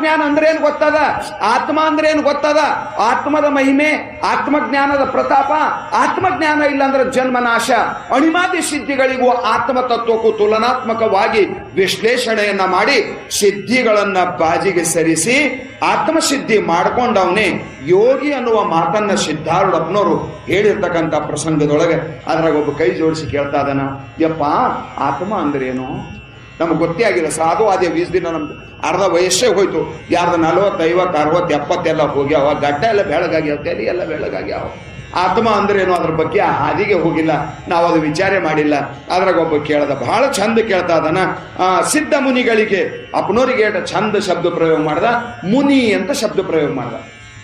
ಆತ್ಮಜ್ಞಾನ ಅಂದ್ರೆ ಏನು ಗೊತ್ತದ ಆತ್ಮ ಅಂದ್ರೆ ಏನು ಗೊತ್ತದ ಆತ್ಮದ ಮಹಿಮೆ ಆತ್ಮಜ್ಞಾನದ ಪ್ರತಾಪ ಆತ್ಮಜ್ಞಾನ ಇಲ್ಲ ಅಂದ್ರೆ ಜನ್ಮ ನಾಶ ಅಣಿಮಾದಿ ಸಿದ್ಧಿಗಳಿಗೂ ಆತ್ಮ ತತ್ವಕ್ಕೂ ತುಲನಾತ್ಮಕವಾಗಿ ವಿಶ್ಲೇಷಣೆಯನ್ನ ಮಾಡಿ ಸಿದ್ಧಿಗಳನ್ನ ಬಾಜಿಗೆ ಸರಿಸಿ ಆತ್ಮಸಿದ್ಧಿ ಮಾಡ್ಕೊಂಡವನೇ ಯೋಗಿ ಅನ್ನುವ ಮಾತನ್ನ ಸಿದ್ಧಾರೂಢಪ್ಪನವರು ಹೇಳಿರ್ತಕ್ಕಂಥ ಪ್ರಸಂಗದೊಳಗೆ ಅದ್ರಾಗ ಒಬ್ಬ ಕೈ ಜೋಡಿಸಿ ಕೇಳ್ತಾ ಇದ್ದಾನ ಯಪ್ಪ ಆತ್ಮ ಅಂದ್ರೇನು ನಮಗೆ ಗೊತ್ತೇ ಆಗಿಲ್ಲ ಸಾಧು ಅದೇ ವೀಸ್ ದಿನ ನಮ್ದು ಅರ್ಧ ವಯಸ್ಸೇ ಹೋಯ್ತು ಯಾರ್ದು ನಲ್ವತ್ತು ಐವತ್ತು ಅರವತ್ತು ಎಪ್ಪತ್ತೆಲ್ಲ ಹೋಗ್ಯಾವ ಗಡ್ಡ ಎಲ್ಲ ಬೆಳಗಾಗ್ಯಾವ ತಲೆ ಎಲ್ಲ ಬೆಳಗಾಗ್ಯಾವ ಆತ್ಮ ಅಂದ್ರೇನು ಅದ್ರ ಬಗ್ಗೆ ಆ ಹಾದಿಗೆ ಹೋಗಿಲ್ಲ ನಾವು ಅದು ವಿಚಾರ ಮಾಡಿಲ್ಲ ಅದ್ರಾಗ ಒಬ್ಬ ಕೇಳ್ದ ಬಹಳ ಚಂದ ಕೇಳ್ತಾ ಅದನ್ನ ಆ, ಸಿದ್ಧ ಮುನಿಗಳಿಗೆ ಅಪ್ಪನವರಿಗೆ ಏಟ ಚಂದ ಶಬ್ದ ಪ್ರಯೋಗ ಮಾಡ್ದ ಮುನಿ ಅಂತ ಶಬ್ದ ಪ್ರಯೋಗ ಮಾಡ್ದ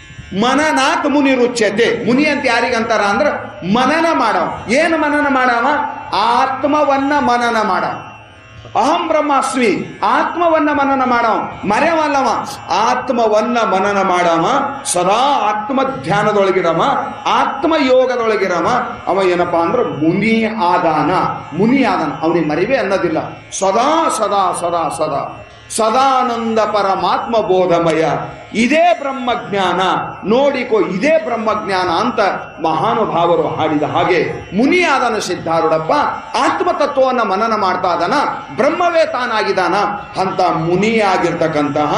ಮನನಾತ್ ಮುನಿ ರುಚ್ಯತೆ ಮುನಿ ಅಂತ ಯಾರಿಗಂತಾರ ಅಂದ್ರ ಮನನ ಮಾಡವ ಏನು ಮನನ ಮಾಡವ ಆತ್ಮವನ್ನ ಮನನ ಮಾಡವ ಅಹಂ ಬ್ರಹ್ಮಾಸ್ಮಿ ಆತ್ಮವನ್ನ ಮನನ ಮಾಡವ ಮರೆವಲ್ಲವ ಆತ್ಮವನ್ನ ಮನನ ಮಾಡವ ಸದಾ ಆತ್ಮ ಧ್ಯಾನದೊಳಗಿರವ ಆತ್ಮ ಯೋಗದೊಳಗಿರವ ಅವ ಏನಪ್ಪಾ ಅಂದ್ರೆ ಮುನಿ ಆದಾನ ಮುನಿ ಆದಾನ ಅವನಿಗೆ ಮರಿವೆ ಅನ್ನೋದಿಲ್ಲ ಸದಾ ಸದಾ ಸದಾ ಸದಾ ಸದಾನಂದ ಪರಮಾತ್ಮ ಬೋಧಮಯ ಇದೇ ಬ್ರಹ್ಮಜ್ಞಾನ ನೋಡಿಕೋ ಇದೇ ಬ್ರಹ್ಮಜ್ಞಾನ ಅಂತ ಮಹಾನುಭಾವರು ಹಾಡಿದ ಹಾಗೆ ಮುನಿಯಾದನ ಸಿದ್ಧಾರೂಢಪ್ಪ ಆತ್ಮತತ್ವವನ್ನು ಮನನ ಮಾಡ್ತಾ ಇದ್ದಾನ ಬ್ರಹ್ಮವೇ ತಾನಾಗಿದ್ದಾನ ಅಂತ ಮುನಿಯಾಗಿರ್ತಕ್ಕಂತಹ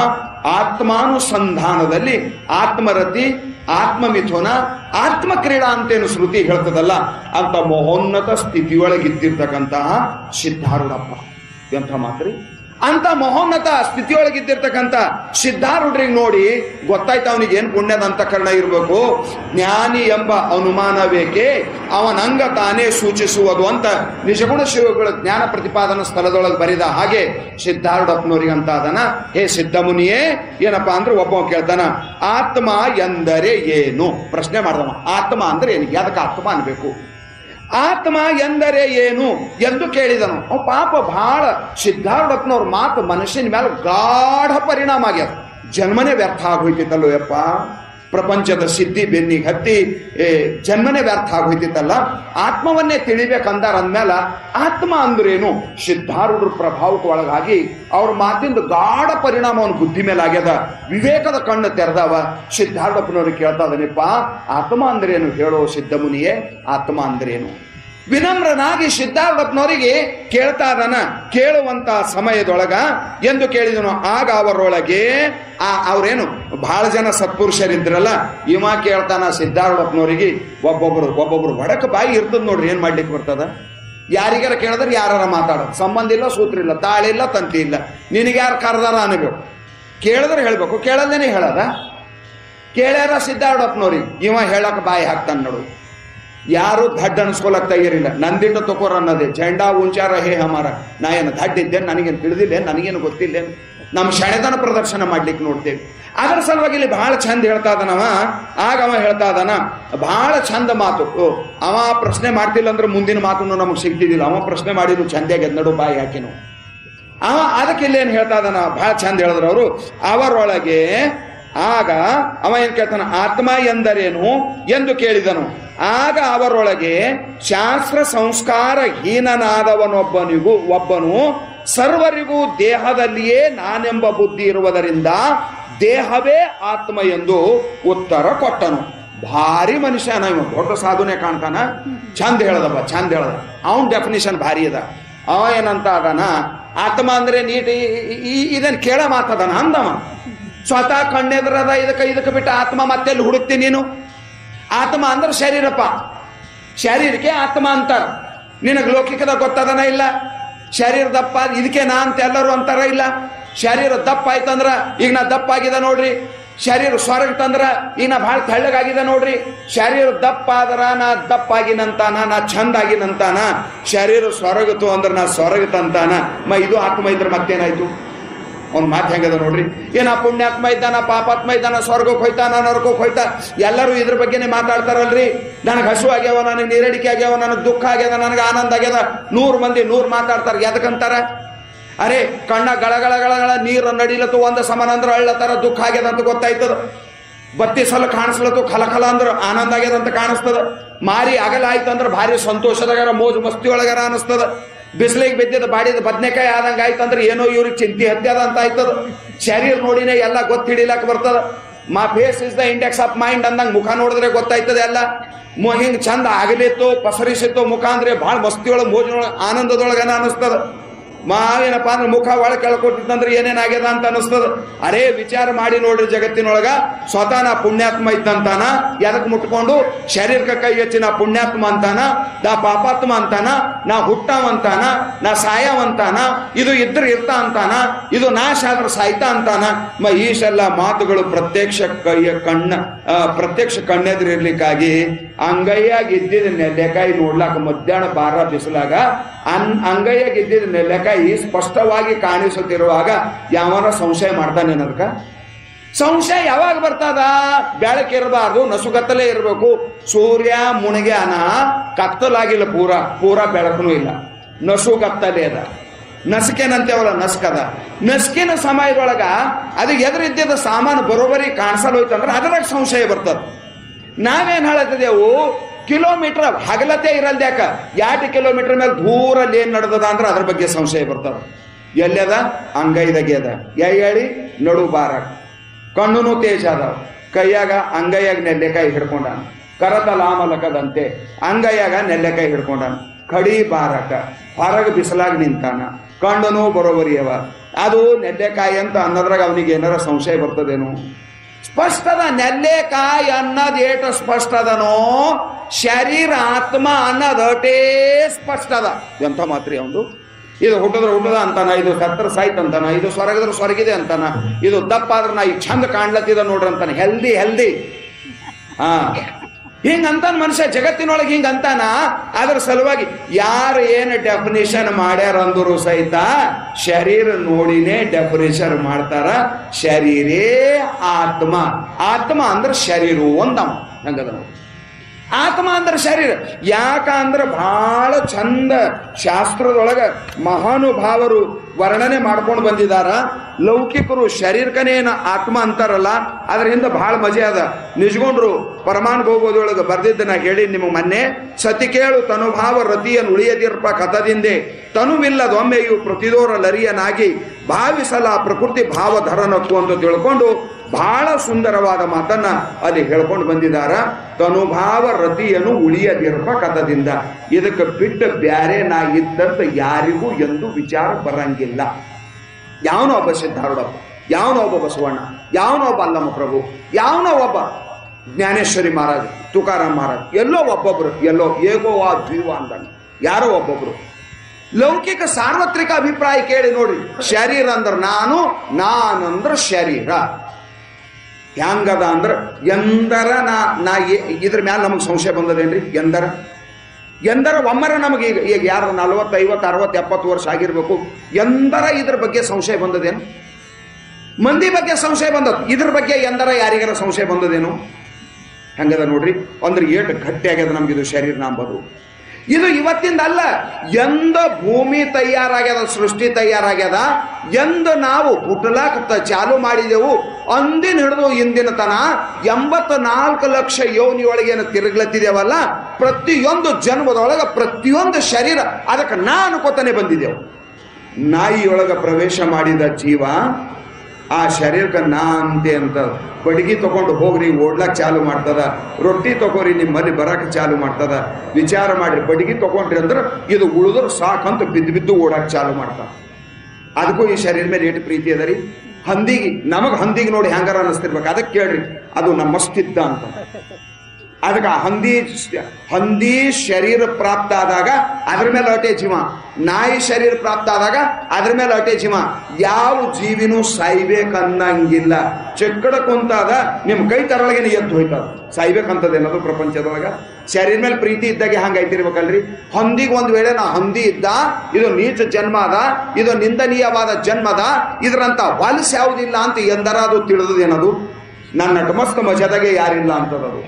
ಆತ್ಮಾನುಸಂಧಾನದಲ್ಲಿ ಆತ್ಮರತಿ ಆತ್ಮಮಿಥುನ ಆತ್ಮ ಕ್ರೀಡಾ ಅಂತೇನು ಶ್ರುತಿ ಹೇಳ್ತದಲ್ಲ ಅಂತ ಮಹೋನ್ನತ ಸ್ಥಿತಿಯೊಳಗಿದ್ದಿರ್ತಕ್ಕಂತಹ ಸಿದ್ಧಾರೂಢಪ್ಪ ಎಂಥ ಮಾತ್ರಿ ಅಂತ ಮಹೋನ್ನತ ಸ್ಥಿತಿಯೊಳಗಿದ್ದಿರ್ತಕ್ಕಂಥ ಸಿದ್ಧಾರೂಢರಿಗೆ ನೋಡಿ ಗೊತ್ತಾಯ್ತು ಅವನಿಗೆ ಏನು ಪುಣ್ಯದ ಅಂತಃಕರಣ ಇರಬೇಕು ಜ್ಞಾನಿ ಎಂಬ ಅನುಮಾನ ಬೇಕೆ ಅವನಂಗ ತಾನೇ ಸೂಚಿಸುವುದು ಅಂತ ನಿಜಗುಣ ಶಿವಗಳ ಜ್ಞಾನ ಪ್ರತಿಪಾದನಾ ಸ್ಥಳದೊಳಗೆ ಬರಿದ ಹಾಗೆ ಸಿದ್ಧಾರೂಢಪ್ಪನವ್ರಿಗೆ ಅಂತ ಅದನ ಹೇ ಸಿದ್ಧಮುನಿಯೇ ಏನಪ್ಪಾ ಅಂದ್ರೆ ಒಬ್ಬ ಕೇಳ್ತಾನ ಆತ್ಮ ಎಂದರೆ ಏನು ಪ್ರಶ್ನೆ ಮಾಡ್ದವ ಆತ್ಮ ಅಂದ್ರೆ ಏನು ಯಾದಕ್ಕೆ ಆತ್ಮ ಅನ್ಬೇಕು ಆತ್ಮ ಎಂದರೆ ಏನು ಎಂದು ಕೇಳಿದನು ಅವ್ ಪಾಪ ಬಹಳ ಸಿದ್ಧಾರೂಢಪ್ಪನವ್ರ ಮಾತು ಮನುಷ್ಯನ ಮೇಲೆ ಗಾಢ ಪರಿಣಾಮ ಆಗ್ಯದ ಜನ್ಮನೇ ವ್ಯರ್ಥ ಆಗೋಯ್ತಿತ್ತಲ್ಲೋ ಯಪ್ಪ ಪ್ರಪಂಚದ ಸಿದ್ಧಿ ಬೆನ್ನಿಗೆ ಹತ್ತಿ ಏ, ಜನ್ಮನೇ ವ್ಯರ್ಥ ಆಗೋಯ್ತಿತ್ತಲ್ಲ ಆತ್ಮವನ್ನೇ ತಿಳಿಬೇಕಂದಾರ ಅಂದ್ಮೇಲೆ ಆತ್ಮ ಅಂದ್ರೇನು ಸಿದ್ಧಾರೂಢರ ಪ್ರಭಾವಕ್ಕೆ ಒಳಗಾಗಿ ಅವ್ರ ಮಾತಿಂದ ಗಾಢ ಪರಿಣಾಮ ಅವನ ಬುದ್ಧಿ ಮೇಲೆ ಆಗ್ಯದ ವಿವೇಕದ ಕಣ್ಣು ತೆರೆದವ ಸಿದ್ಧಾರೂಢಪ್ಪನವ್ರಿಗೆ ಕೇಳ್ತಾ ಇದನಿಪ್ಪ ಆತ್ಮ ಅಂದ್ರೇನು ಹೇಳೋ ಸಿದ್ಧಮುನಿಯೇ ಆತ್ಮ ಅಂದ್ರೇನು ವಿನಮ್ರನಾಗಿ ಸಿದ್ಧಾರೂಢಪ್ಪನವರಿಗೆ ಕೇಳ್ತಾ ಇದ್ದಾನ ಕೇಳುವಂತ ಸಮಯದೊಳಗ ಎಂದು ಕೇಳಿದನು ಆಗ ಅವರೊಳಗೆ ಆ ಅವ್ರೇನು ಬಹಳ ಜನ ಸತ್ಪುರುಷರಿದ್ರಲ್ಲ ಇವ ಕೇಳ್ತಾನ ಸಿದ್ಧಾರೂಢಪ್ಪನವರಿಗೆ ಒಬ್ಬೊಬ್ರು ಒಬ್ಬೊಬ್ರು ಒಡಕ ಬಾಯಿ ಇರ್ತದ ನೋಡ್ರಿ ಏನ್ ಮಾಡ್ಲಿಕ್ಕೆ ಬರ್ತದ ಯಾರಿಗಾರ ಕೇಳಿದ್ರೆ ಯಾರಾರ ಮಾತಾಡೋದು ಸಂಬಂಧ ಇಲ್ಲ ಸೂತ್ರ ಇಲ್ಲ ತಾಳಿಲ್ಲ ತಂತಿ ಇಲ್ಲ ನಿನಗೆ ಯಾರು ಕರೆದಾರ ಅನ್ಬೇಕು ಕೇಳಿದ್ರೆ ಹೇಳ್ಬೇಕು ಕೇಳಲ್ದೇನೆ ಹೇಳದ ಕೇಳ್ಯಾರ ಸಿದ್ಧಾರೂಢಪ್ಪನವ್ರಿಗೆ ಇವ ಹೇಳಕ್ ಬಾಯಿ ಹಾಕ್ತಾನ ನೋಡು ಯಾರು ದಡ್ಡ ಅನ್ಸ್ಕೊಳಕ್ ತಯಾರಿಲ್ಲ ನಂದಿಟ್ಟ ತಕೋರ್ ಅನ್ನೋದೇ ಜೆಂಡಾ ಉಂಚಾರ ಹೇ ಹಮಾರ ನಾ ಏನು ದಡ್ಡ ಇದ್ದೇನೆ ನನಗೇನು ತಿಳಿದಿಲ್ಲ ನನಗೇನು ಗೊತ್ತಿಲ್ಲ ನಮ್ಮ ಶಣೆತನ ಪ್ರದರ್ಶನ ಮಾಡ್ಲಿಕ್ಕೆ ನೋಡ್ತೇವೆ ಅದರ ಸಲುವಾಗಿ ಇಲ್ಲಿ ಬಹಳ ಚಂದ ಹೇಳ್ತಾ ಇದ್ದಾನವ ಆಗ ಅವ ಹೇಳ್ತಾ ಇದ್ದಾನ ಬಹಳ ಚಂದ ಮಾತು ಓ, ಅವ ಪ್ರಶ್ನೆ ಮಾಡ್ತಿಲ್ಲ ಅಂದ್ರೆ ಮುಂದಿನ ಮಾತನ್ನು ನಮಗೆ ಸಿಗ್ತಿದ್ದಿಲ್ಲ ಅವ ಪ್ರಶ್ನೆ ಮಾಡಿದ್ರು ಚಂದಾಗಿ ಎನ್ನಡು ಬಾಯಿ ಹಾಕಿನು ಅವ ಅದಕ್ಕೆ ಇಲ್ಲೇನು ಹೇಳ್ತಾ ಇದ್ದಾನ ಬಹಳ ಚಂದ ಹೇಳಿದ್ರು ಅವರು ಅವರೊಳಗೆ ಆಗ ಅವ ಏನ್ ಕೇಳ್ತಾನ ಆತ್ಮ ಎಂದರೇನು ಎಂದು ಕೇಳಿದನು ಆಗ ಅವರೊಳಗೆ ಶಾಸ್ತ್ರ ಸಂಸ್ಕಾರ ಹೀನನಾದವನೊಬ್ಬನಿಗೂ ಒಬ್ಬನು ಸರ್ವರಿಗೂ ದೇಹದಲ್ಲಿಯೇ ನಾನೆಂಬ ಬುದ್ಧಿ ಇರುವುದರಿಂದ ದೇಹವೇ ಆತ್ಮ ಎಂದು ಉತ್ತರ ಕೊಟ್ಟನು ಭಾರಿ ಮನುಷ್ಯನ ಇವ ದೊಡ್ಡ ಸಾಧುನೆ ಕಾಣ್ತಾನ ಚಂದ ಹೇಳದಪ್ಪ ಚಂದ ಹೇಳದ ಅವನ್ ಡೆಫಿನಿಷನ್ ಭಾರಿ ಅದ ಅವ ಏನಂತ ಅದಾನ ಆತ್ಮ ಅಂದ್ರೆ ನೀಟ್ ಇದನ್ನ ಕೇಳ ಮಾತದಾನ ಅಂದವ ಸ್ವತಃ ಕಣ್ಣೆದ್ರದ ಇದಕ್ಕೆ ಇದಕ್ಕೆ ಬಿಟ್ಟು ಆತ್ಮ ಮತ್ತೆಲ್ಲಿ ಹುಡುಕ್ತಿ ನೀನು ಆತ್ಮ ಅಂದ್ರೆ ಶರೀರಪ್ಪ ಶರೀರಕ್ಕೆ ಆತ್ಮ ಅಂತಾರ ನಿನಗೆ ಲೌಕಿಕದಾಗ ಗೊತ್ತದನ ಇಲ್ಲ ಶರೀರ ದಪ್ಪ ಇದಕ್ಕೆ ನಾ ಅಂತ ಎಲ್ಲರೂ ಅಂತಾರ ಇಲ್ಲ ಶರೀರ ದಪ್ಪ ಆಯ್ತಂದ್ರ ಈಗ ನಾ ದಪ್ಪ ಆಗಿದೆ ನೋಡ್ರಿ ಶರೀರ ಸ್ವರ್ಗ ತಂದ್ರ ಈಗ ನಾ ಭಾಳ ತೆಳ್ಳಗಾಗಿದೆ ನೋಡ್ರಿ ಶರೀರ ದಪ್ಪ ಆದ್ರ ನಾ ದಪ್ಪ ಆಗಿನಂತಾನ ನಾ ಚಂದ ಆಗಿನಂತಾನ ಶರೀರ ಸ್ವರ್ಗತು ಅಂದ್ರ ನಾ ಸ್ವರ್ಗ ತಂತಾನ ಮ ಇದು ಆತ್ಮ ಇದ್ರ ಮತ್ತೇನಾಯ್ತು ಅವ್ನ ಮಾತು ಹೆಂಗದ ನೋಡ್ರಿ ಏನ ಪುಣ್ಯಾತ್ಮ ಇದ್ದಾನ ಪಾಪಾತ್ಮ ಇದ್ದಾನ ಸ್ವರ್ಗಕ್ಕೆ ಹೋಯ್ತಾನ ನರಕಕ್ಕೆ ಹೋಯ್ತಾ ಎಲ್ಲರೂ ಇದ್ರ ಬಗ್ಗೆನೇ ಮಾತಾಡ್ತಾರಲ್ರಿ ನನಗೆ ಹಸು ಆಗ್ಯಾವ ನನಗೆ ನೀರಡಿಕೆ ಆಗ್ಯಾವ ನನಗೆ ದುಃಖ ಆಗ್ಯದ ನನಗೆ ಆನಂದ ಆಗ್ಯದ ನೂರು ಮಂದಿ ನೂರು ಮಾತಾಡ್ತಾರೆ ಎದಕ್ಕಂತಾರ ಅರೆ ಕಣ್ಣ ಗಳಗಳ ಗಳಗಳ ನೀರು ನಡಿಲತ್ತು ಒಂದು ಸಮಾನ ಅಂದ್ರೆ ಅಳ್ಳತ್ತಾರ ದುಃಖ ಆಗ್ಯದ ಅಂತ ಗೊತ್ತಾಯ್ತದ ಬತ್ತಿ ಸಲ ಕಾಣಿಸ್ಲತ್ತು ಖಲಖಲ ಅಂದ್ರೆ ಆನಂದ ಆಗ್ಯದ ಅಂತ ಕಾಣಿಸ್ತದ ಮಾರಿ ಅಗಲ ಆಯ್ತು ಅಂದ್ರೆ ಭಾರಿ ಸಂತೋಷದಾಗಾರ ಮೋಜು ಮಸ್ತಿ ಒಳಗಾರ ಅನಿಸ್ತದ ಬಿಸಿಲಿಗೆ ಬಿದ್ದಿದ್ದ ಬಾಡಿದ ಬದ್ನೆಕಾಯಿ ಆದಂಗ ಆಯ್ತಂದ್ರೆ ಏನೋ ಇವ್ರಿಗೆ ಚಿಂತಿ ಹತ್ಯದ ಅಂತ ಆಯ್ತದ ಶರೀರ ನೋಡಿನೇ ಎಲ್ಲ ಗೊತ್ತ ಹಿಡಿಲಕ್ ಬರ್ತದ ಮಾ face is the index of mind ಅಂದಂಗ ಮುಖ ನೋಡಿದ್ರೆ ಗೊತ್ತಾಯ್ತದೆ ಎಲ್ಲ ಮು- ಹಿಂಗ್ ಚಂದ ಆಗಲಿತ್ತು ಪಸರಿಸಿತ್ತು ಮುಖ ಅಂದ್ರೆ ಬಹಳ ಮಸ್ತಿಯೊಳಗೆ ಮೋಜಿನೊಳಗೆ ಆನಂದದೊಳಗನ ಅನಿಸ್ತದ ಮಾವೇನಪ್ಪ ಅಂದ್ರೆ ಮುಖ ಒಳ ಕೆಳಕೊಟ್ಟಿತ್ತಂದ್ರೆ ಏನೇನಾಗ್ಯದ ಅಂತ ಅನಿಸ್ತದ ಅರೇ ವಿಚಾರ ಮಾಡಿ ನೋಡ್ರಿ ಜಗತ್ತಿನೊಳಗ ಸ್ವತಃ ನಾ ಪುಣ್ಯಾತ್ಮ ಇದ್ದಂತಾನ ಎದಕ್ ಮುಟ್ಕೊಂಡು ಶರೀರಕ್ಕೆ ಕೈ ಹಚ್ಚಿ ನಾ ಪುಣ್ಯಾತ್ಮ ಅಂತಾನ ನಾ ಪಾಪಾತ್ಮ ಅಂತಾನ ನಾ ಹುಟ್ಟವಂತಾನ ನಾ ಸಾಯವಂತಾನ ಇದು ಇದ್ರ ಇರ್ತ ಅಂತಾನ ಇದು ನಾಶ ಆದ್ರೆ ಸಾಯ್ತಾ ಅಂತಾನ ಮ ಈಶೆಲ್ಲ ಮಾತುಗಳು ಪ್ರತ್ಯಕ್ಷ ಕೈಯ ಕಣ್ಣ ಆ, ಪ್ರತ್ಯಕ್ಷ ಕಣ್ಣೆದ್ರಿರ್ಲಿಕ್ಕಾಗಿ ಅಂಗೈಯಾಗಿ ಇದ್ದಿದ್ದ ನೆಲ್ಲೆಕಾಯಿ ನೋಡ್ಲಾಕ ಮಧ್ಯಾಹ್ನ ಬಾರ ಬಿಸಿಲಾಗ ಅನ್ ಅಂಗೈಯಾಗಿ ಇದ್ದಿದ್ದ ನೆಲ್ಲೆಕಾಯಿ ಸ್ಪಷ್ಟವಾಗಿ ಕಾಣಿಸುತ್ತಿರುವಾಗ ಯಾವನ ಸಂಶಯ ಮಾಡ್ತಾನೆ ಅದಕ್ಕ ಸಂಶಯ ಯಾವಾಗ ಬರ್ತದ ಬೆಳಕಿರಬಾರ್ದು ನಸುಗತ್ತಲೇ ಇರಬೇಕು ಸೂರ್ಯ ಮುಣಿಗ್ಯಾನ ಕತ್ತಲಾಗಿಲ್ಲ ಪೂರ ಪೂರ ಬೆಳಕನೂ ಇಲ್ಲ ನಸುಗತ್ತಲೇ ಅದ ನಸಿಕೆನಂತೇವಲ್ಲ ನಸ್ಕದ ನಸ್ಕಿನ ಸಮಯದೊಳಗ ಅದು ಎದುರಿದ್ದಿದ್ದ ಸಾಮಾನು ಬರೋಬರಿ ಕಾಣಿಸಲು ಹೋಯ್ತಂದ್ರೆ ಅದ್ರಾಗ ಸಂಶಯ ಬರ್ತದ ನಾವೇನ್ ಹೇಳತ್ತಿದೆವು ಕಿಲೋಮೀಟರ್ ಹಗಲತೆ ಇರಲ್ದ ಯಾಕ ಎರಡು ಕಿಲೋಮೀಟರ್ ಮೇಲೆ ದೂರಲ್ಲಿ ಏನ್ ನಡೆದದ ಅಂದ್ರೆ ಅದ್ರ ಬಗ್ಗೆ ಸಂಶಯ ಬರ್ತದ ಎಲ್ಲದ ಅಂಗೈದಾಗೆ ಅದ ಯಾ ಹೇಳಿ ನಡು ಬಾರಾಗ ಕಣ್ಣುನು ತೇಜ ಅದಾವ ಕೈಯಾಗ ಅಂಗೈಯಾಗ ನೆಲ್ಲೆಕಾಯಿ ಹಿಡ್ಕೊಂಡಾನ ಕರತ ಲಾಮಲಕದಂತೆ ಅಂಗೈಯಾಗ ನೆಲ್ಲೆಕಾಯಿ ಹಿಡ್ಕೊಂಡಾನ ಕಡಿ ಬಾರಕ ಹೊರಗ ಬಿಸಿಲಾಗ ನಿಂತಾನ ಕಣ್ಣುನು ಬರೋಬರಿ ಅವ ಅದು ನೆಲ್ಲೆಕಾಯಿ ಅಂತ ಅನ್ನೋದ್ರಾಗ ಅವನಿಗೆ ಏನಾರ ಸಂಶಯ ಬರ್ತದೇನು ಸ್ಪಷ್ಟದ ನೆಲ್ಲೆಕಾಯಿ ಅನ್ನೋದು ಏಟ ಸ್ಪಷ್ಟ ಅದನೋ ಶರೀರ ಆತ್ಮ ಅನ್ನೋದು ಅಟೇ ಸ್ಪಷ್ಟ ಅದ ಎಂಥ ಮಾತ್ರಿ ಅವನು ಇದು ಹುಟ್ಟದ್ರ ಹುಟ್ಟದ ಅಂತಾನ ಇದು ಸತ್ತರ ಸಾಯ್ತ ಅಂತಾನ ಇದು ಸ್ವರ್ಗದ್ರ ಸ್ವರ್ಗಿದೆ ಅಂತಾನ ಇದು ದಪ್ಪ ಆದ್ರ ನಾ ಈಗ ಚಂದ ಕಾಣ್ಲತ್ತಿದ ನೋಡ್ರಿ ಅಂತಾನ ಹೆಲ್ದಿ ಹೆಲ್ದಿ ಹಾ ಹಿಂಗ ಅಂತಾನ ಮನುಷ್ಯ ಜಗತ್ತಿನೊಳಗೆ ಹಿಂಗ ಅಂತಾನ ಅದ್ರ ಸಲುವಾಗಿ ಯಾರು ಏನು ಡೆಫಿನೇಷನ್ ಮಾಡ್ಯಾರ ಅಂದ್ರು ಸಹಿತ ಶರೀರ ನೋಡಿನೇ ಡೆಫಿನೇಷನ್ ಮಾಡ್ತಾರ ಶರೀರೇ ಆತ್ಮ ಆತ್ಮ ಅಂದ್ರೆ ಶರೀರ ಒಂದವ ಹಂಗದ ನೋಡಿ ಆತ್ಮ ಅಂದ್ರೆ ಶರೀರ ಯಾಕಂದ್ರೆ ಬಹಳ ಚಂದ ಶಾಸ್ತ್ರದೊಳಗ ಮಹಾನುಭಾವರು ವರ್ಣನೆ ಮಾಡ್ಕೊಂಡು ಬಂದಿದಾರ ಲೌಕಿಕರು ಶರೀರಕನೇನ ಆತ್ಮ ಅಂತಾರಲ್ಲ ಅದ್ರ ಹಿಂದೆ ಬಹಳ ಮಜೆ ಅದ ನಿಜಗೊಂಡ್ರು ಪರಮಾನುಭವದೊಳಗೆ ಬರ್ದಿದ್ದ ನಾ ಹೇಳಿ ನಿಮಗೆ ಮೊನ್ನೆ ಸತಿ ಕೇಳು ತನುಭಾವ ರತಿಯನ್ನು ಉಳಿಯದಿರ್ಪ ಕಥದಿಂದೆ ತನುವಿಲ್ಲದೊಮ್ಮೆಯು ಪ್ರತಿದೋರ ಲರಿಯನಾಗಿ ಭಾವಿಸಲ ಪ್ರಕೃತಿ ಭಾವಧರನಕ್ಕು ಅಂತ ತಿಳ್ಕೊಂಡು ಬಹಳ ಸುಂದರವಾದ ಮಾತನ್ನ ಅಲ್ಲಿ ಹೇಳ್ಕೊಂಡು ಬಂದಿದಾರ ತನುಭಾವ ರತಿಯನ್ನು ಉಳಿಯದಿರ್ಪ ಕಥದಿಂದ ಇದಕ್ಕೆ ಬಿಟ್ಟು ಬ್ಯಾರೆ ನಾ ಇದ್ದಂತ ಯಾರಿಗೂ ಎಂದು ವಿಚಾರ ಬರಂಗಿಲ್ಲ ಯಾವನೋ ಒಬ್ಬ ಸಿದ್ಧಾರೂಢಪ್ಪ ಯಾವನೋ ಒಬ್ಬ ಬಸವಣ್ಣ ಯಾವನೋ ಒಬ್ಬ ಅಲ್ಲಮ್ಮ ಪ್ರಭು ಯಾವನೋ ಒಬ್ಬ ಜ್ಞಾನೇಶ್ವರಿ ಮಹಾರಾಜ್ ತುಕಾರಾಮ್ ಮಹಾರಾಜ್ ಎಲ್ಲೋ ಒಬ್ಬೊಬ್ರು ಎಲ್ಲೋ ಏಗೋ ಆ ದ್ವೀವ ಅಂದಂಗ ಯಾರೋ ಒಬ್ಬೊಬ್ರು ಲೌಕಿಕ ಸಾರ್ವತ್ರಿಕ ಅಭಿಪ್ರಾಯ ಕೇಳಿ ನೋಡ್ರಿ ಶರೀರ ಅಂದ್ರ ನಾನು ನಾನಂದ್ರ ಶರೀರ ಹ್ಯಾಂಗದ ಅಂದ್ರ ಎಂದರ ನಾ ನಾ ಏ- ಇದ್ರ ಮ್ಯಾಲ ನಮಗೆ ಸಂಶಯ ಬಂದದೇನ್ರಿ ಎಂದರ ಎಂದರ ಒಮ್ಮರ ನಮಗೆ ಈಗ ಈಗ ಯಾರು ನಲವತ್ತು ಐವತ್ತು ಅರವತ್ತು ಎಪ್ಪತ್ತು ವರ್ಷ ಆಗಿರ್ಬೇಕು ಎಂದರ ಇದ್ರ ಬಗ್ಗೆ ಸಂಶಯ ಬಂದದೇನು ಮಂದಿ ಬಗ್ಗೆ ಸಂಶಯ ಬಂದದ್ದು ಇದ್ರ ಬಗ್ಗೆ ಎಂದರ ಯಾರಿಗಾರ ಸಂಶಯ ಬಂದದೇನು ಹೆಂಗದ ನೋಡ್ರಿ ಅಂದ್ರೆ ಏಟು ಗಟ್ಟಿ ಆಗ್ಯದ ನಮ್ಗಿದು ಶರೀರ ನಂಬದು ಇದು ಇವತ್ತಿಂದ ಅಲ್ಲ ಎಂದ ಭೂಮಿ ತಯಾರಾಗ್ಯದ ಸೃಷ್ಟಿ ತಯಾರಾಗ್ಯದ ಎಂದು ನಾವು ಹುಟ್ಟಲಾಕ ತ- ಚಾಲು ಮಾಡಿದೆವು ಅಂದಿನ ಹಿಡಿದು ಇಂದಿನ ತನ ಎಂಬತ್ತ ನಾಲ್ಕು ಲಕ್ಷ ಯೋನಿಯೊಳಗೆ ಏನು ತಿರುಗ್ಲತ್ತಿದ್ದೇವಲ್ಲ ಪ್ರತಿಯೊಂದು ಜನ್ಮದೊಳಗೆ ಪ್ರತಿಯೊಂದು ಶರೀರ ಅದಕ್ಕೆ ನಾನು ಕೊತ್ತನೆ ಬಂದಿದ್ದೆವು ನಾಯಿಯೊಳಗ ಪ್ರವೇಶ ಮಾಡಿದ ಜೀವ ಆ ಶರೀರಕ್ಕೆ ನಾ ಅಂತೆ ಅಂತ ಬಡಗಿ ತಗೊಂಡು ಹೋಗ್ರಿ ಓಡ್ಲಕ್ ಚಾಲು ಮಾಡ್ತದ ರೊಟ್ಟಿ ತಗೋರಿ ನಿಮ್ಮಲ್ಲಿ ಬರಕ್ಕೆ ಚಾಲು ಮಾಡ್ತದ ವಿಚಾರ ಮಾಡ್ರಿ ಬಡಗಿ ತಗೊಂಡ್ರಿ ಅಂದ್ರೆ ಇದು ಉಳಿದ್ರು ಸಾಕಂತ ಬಿದ್ದು ಬಿದ್ದು ಓಡಕ್ ಚಾಲು ಮಾಡ್ತದ ಅದಕ್ಕೂ ಈ ಶರೀರ ಮೇಲೆ ಏಟು ಪ್ರೀತಿ ಅದ ರೀ ಹಂದಿಗೆ ನಮಗ್ ಹಂದಿಗೆ ನೋಡಿ ಹ್ಯಾಂಗಾರ ಅನಿಸ್ತಿರ್ಬೇಕು ಅದಕ್ಕೆ ಕೇಳ್ರಿ ಅದು ನಮ್ಮಷ್ಟಿದ್ದ ಅಂತ ಅದಕ್ಕೆ ಆ ಹಂದಿ ಹಂದಿ ಶರೀರ ಪ್ರಾಪ್ತ ಆದಾಗ ಅದ್ರ ಮೇಲೆ ಅಟೆ ಜೀವ ನಾಯಿ ಶರೀರ ಪ್ರಾಪ್ತ ಆದಾಗ ಅದ್ರ ಮೇಲೆ ಅಟೆ ಜೀವ ಯಾವ ಜೀವಿನೂ ಸಾಯ್ಬೇಕನ್ನಂಗಿಲ್ಲ ಚಕ್ಕಡ ಕುಂತಾದ ನಿಮ್ ಕೈ ತರೊಳಗೆ ಎದ್ದು ಹೋಯ್ತದ ಸಾಯ್ಬೇಕಂತದೇನದು ಪ್ರಪಂಚದೊಳಗ ಶರೀರ ಮೇಲೆ ಪ್ರೀತಿ ಇದ್ದಾಗೆ ಹಂಗ ಐತಿರ್ಬೇಕಲ್ರಿ ಹಂದಿಗೆ ಒಂದ್ ವೇಳೆ ನಾ ಹಂದಿ ಇದ್ದ ಇದು ನೀಚ ಜನ್ಮ ಅದ ಇದು ನಿಂದನೀಯವಾದ ಜನ್ಮದ ಇದ್ರಂತ ಹೊಲಸು ಯಾವುದಿಲ್ಲ ಅಂತ ಎಂದರ ಅದು ತಿಳಿದದೇನದು ನನ್ನ ನಟಮಸ್ತ ಮಜದಾಗೆ ಯಾರಿಲ್ಲ ಅಂತದದು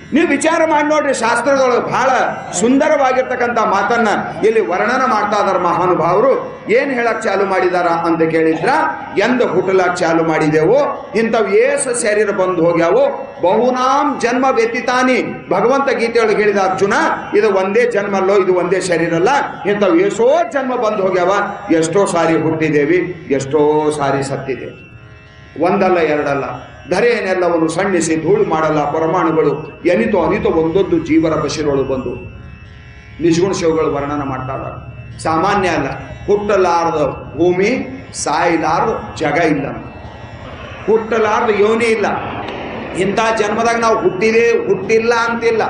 ನೀವು ವಿಚಾರ ಮಾಡಿ ನೋಡ್ರಿ ಶಾಸ್ತ್ರದೊಳಗೆ ಬಹಳ ಸುಂದರವಾಗಿರ್ತಕ್ಕಂಥ ಮಾತನ್ನ ಇಲ್ಲಿ ವರ್ಣನ ಮಾಡ್ತಾ ಇದಾರ ಮಹಾನುಭಾವರು ಏನ್ ಹೇಳಕ್ ಚಾಲು ಮಾಡಿದಾರ ಅಂತ ಕೇಳಿದ್ರ ಎಂದ ಹುಟ್ಟಲಾಕ್ ಚಾಲು ಮಾಡಿದೆವು ಇಂಥವ್ ಏಸ ಶರೀರ ಬಂದು ಹೋಗ್ಯಾವು ಬಹುನಾಂ ಜನ್ಮ ವ್ಯತಿತಾನಿ ಭಗವಂತ ಗೀತೆಯೊಳಗೆ ಹೇಳಿದ ಅರ್ಜುನ ಇದು ಒಂದೇ ಜನ್ಮ ಅಲ್ಲೋ ಇದು ಒಂದೇ ಶರೀರ ಅಲ್ಲ ಇಂಥವ್ ಎಷ್ಟೋ ಜನ್ಮ ಬಂದು ಹೋಗ್ಯಾವ ಎಷ್ಟೋ ಸಾರಿ ಹುಟ್ಟಿದೇವಿ ಎಷ್ಟೋ ಸಾರಿ ಸತ್ತಿದೆ ಒಂದಲ್ಲ ಎರಡಲ್ಲ ಧರೆಯನ್ನೆಲ್ಲವನ್ನು ಸಣ್ಣಿಸಿ ಧೂಳು ಮಾಡಲ್ಲ ಪರಮಾಣುಗಳು ಎನಿತೋ ಅನಿತೋ ಒಂದೊಂದು ಜೀವರ ಬಶಿರೊಳು ಬಂದು ನಿಜಗುಣ ಶಿವಗಳು ವರ್ಣನ ಮಾಡ್ತಾ ಇದ್ದಾರೆ ಸಾಮಾನ್ಯ ಅಲ್ಲ ಹುಟ್ಟಲಾರದ ಭೂಮಿ ಸಾಯಲಾರದ ಜಗ ಇಲ್ಲ ಹುಟ್ಟಲಾರದ ಯೋನಿ ಇಲ್ಲ ಇಂಥ ಜನ್ಮದಾಗ ನಾವು ಹುಟ್ಟಿದೆ ಹುಟ್ಟಿಲ್ಲ ಅಂತಿಲ್ಲ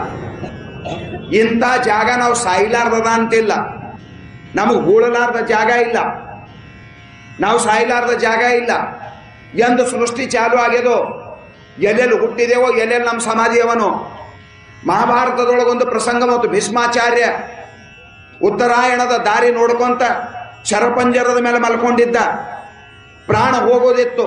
ಇಂಥ ಜಾಗ ನಾವು ಸಾಯ್ಲಾರ್ದದ ಅಂತಿಲ್ಲ ನಮಗೆ ಹೂಳಲಾರ್ದ ಜಾಗ ಇಲ್ಲ ನಾವು ಸಾಯ್ಲಾರ್ದ ಜಾಗ ಇಲ್ಲ ಎಂದು ಸೃಷ್ಟಿ ಚಾಲು ಆಗ್ಯದೋ ಎಲ್ಲೆಲ್ಲಿ ಹುಟ್ಟಿದೆವೋ ಎಲ್ಲೆಲ್ಲಿ ನಮ್ಮ ಸಮಾಧಿಯವನು ಮಹಾಭಾರತದೊಳಗೊಂದು ಪ್ರಸಂಗ ಮತ್ತು ಭೀಷ್ಮಾಚಾರ್ಯ ಉತ್ತರಾಯಣದ ದಾರಿ ನೋಡ್ಕೊಂತ ಶರಪಂಜರದ ಮೇಲೆ ಮಲ್ಕೊಂಡಿದ್ದ ಪ್ರಾಣ ಹೋಗೋದಿತ್ತು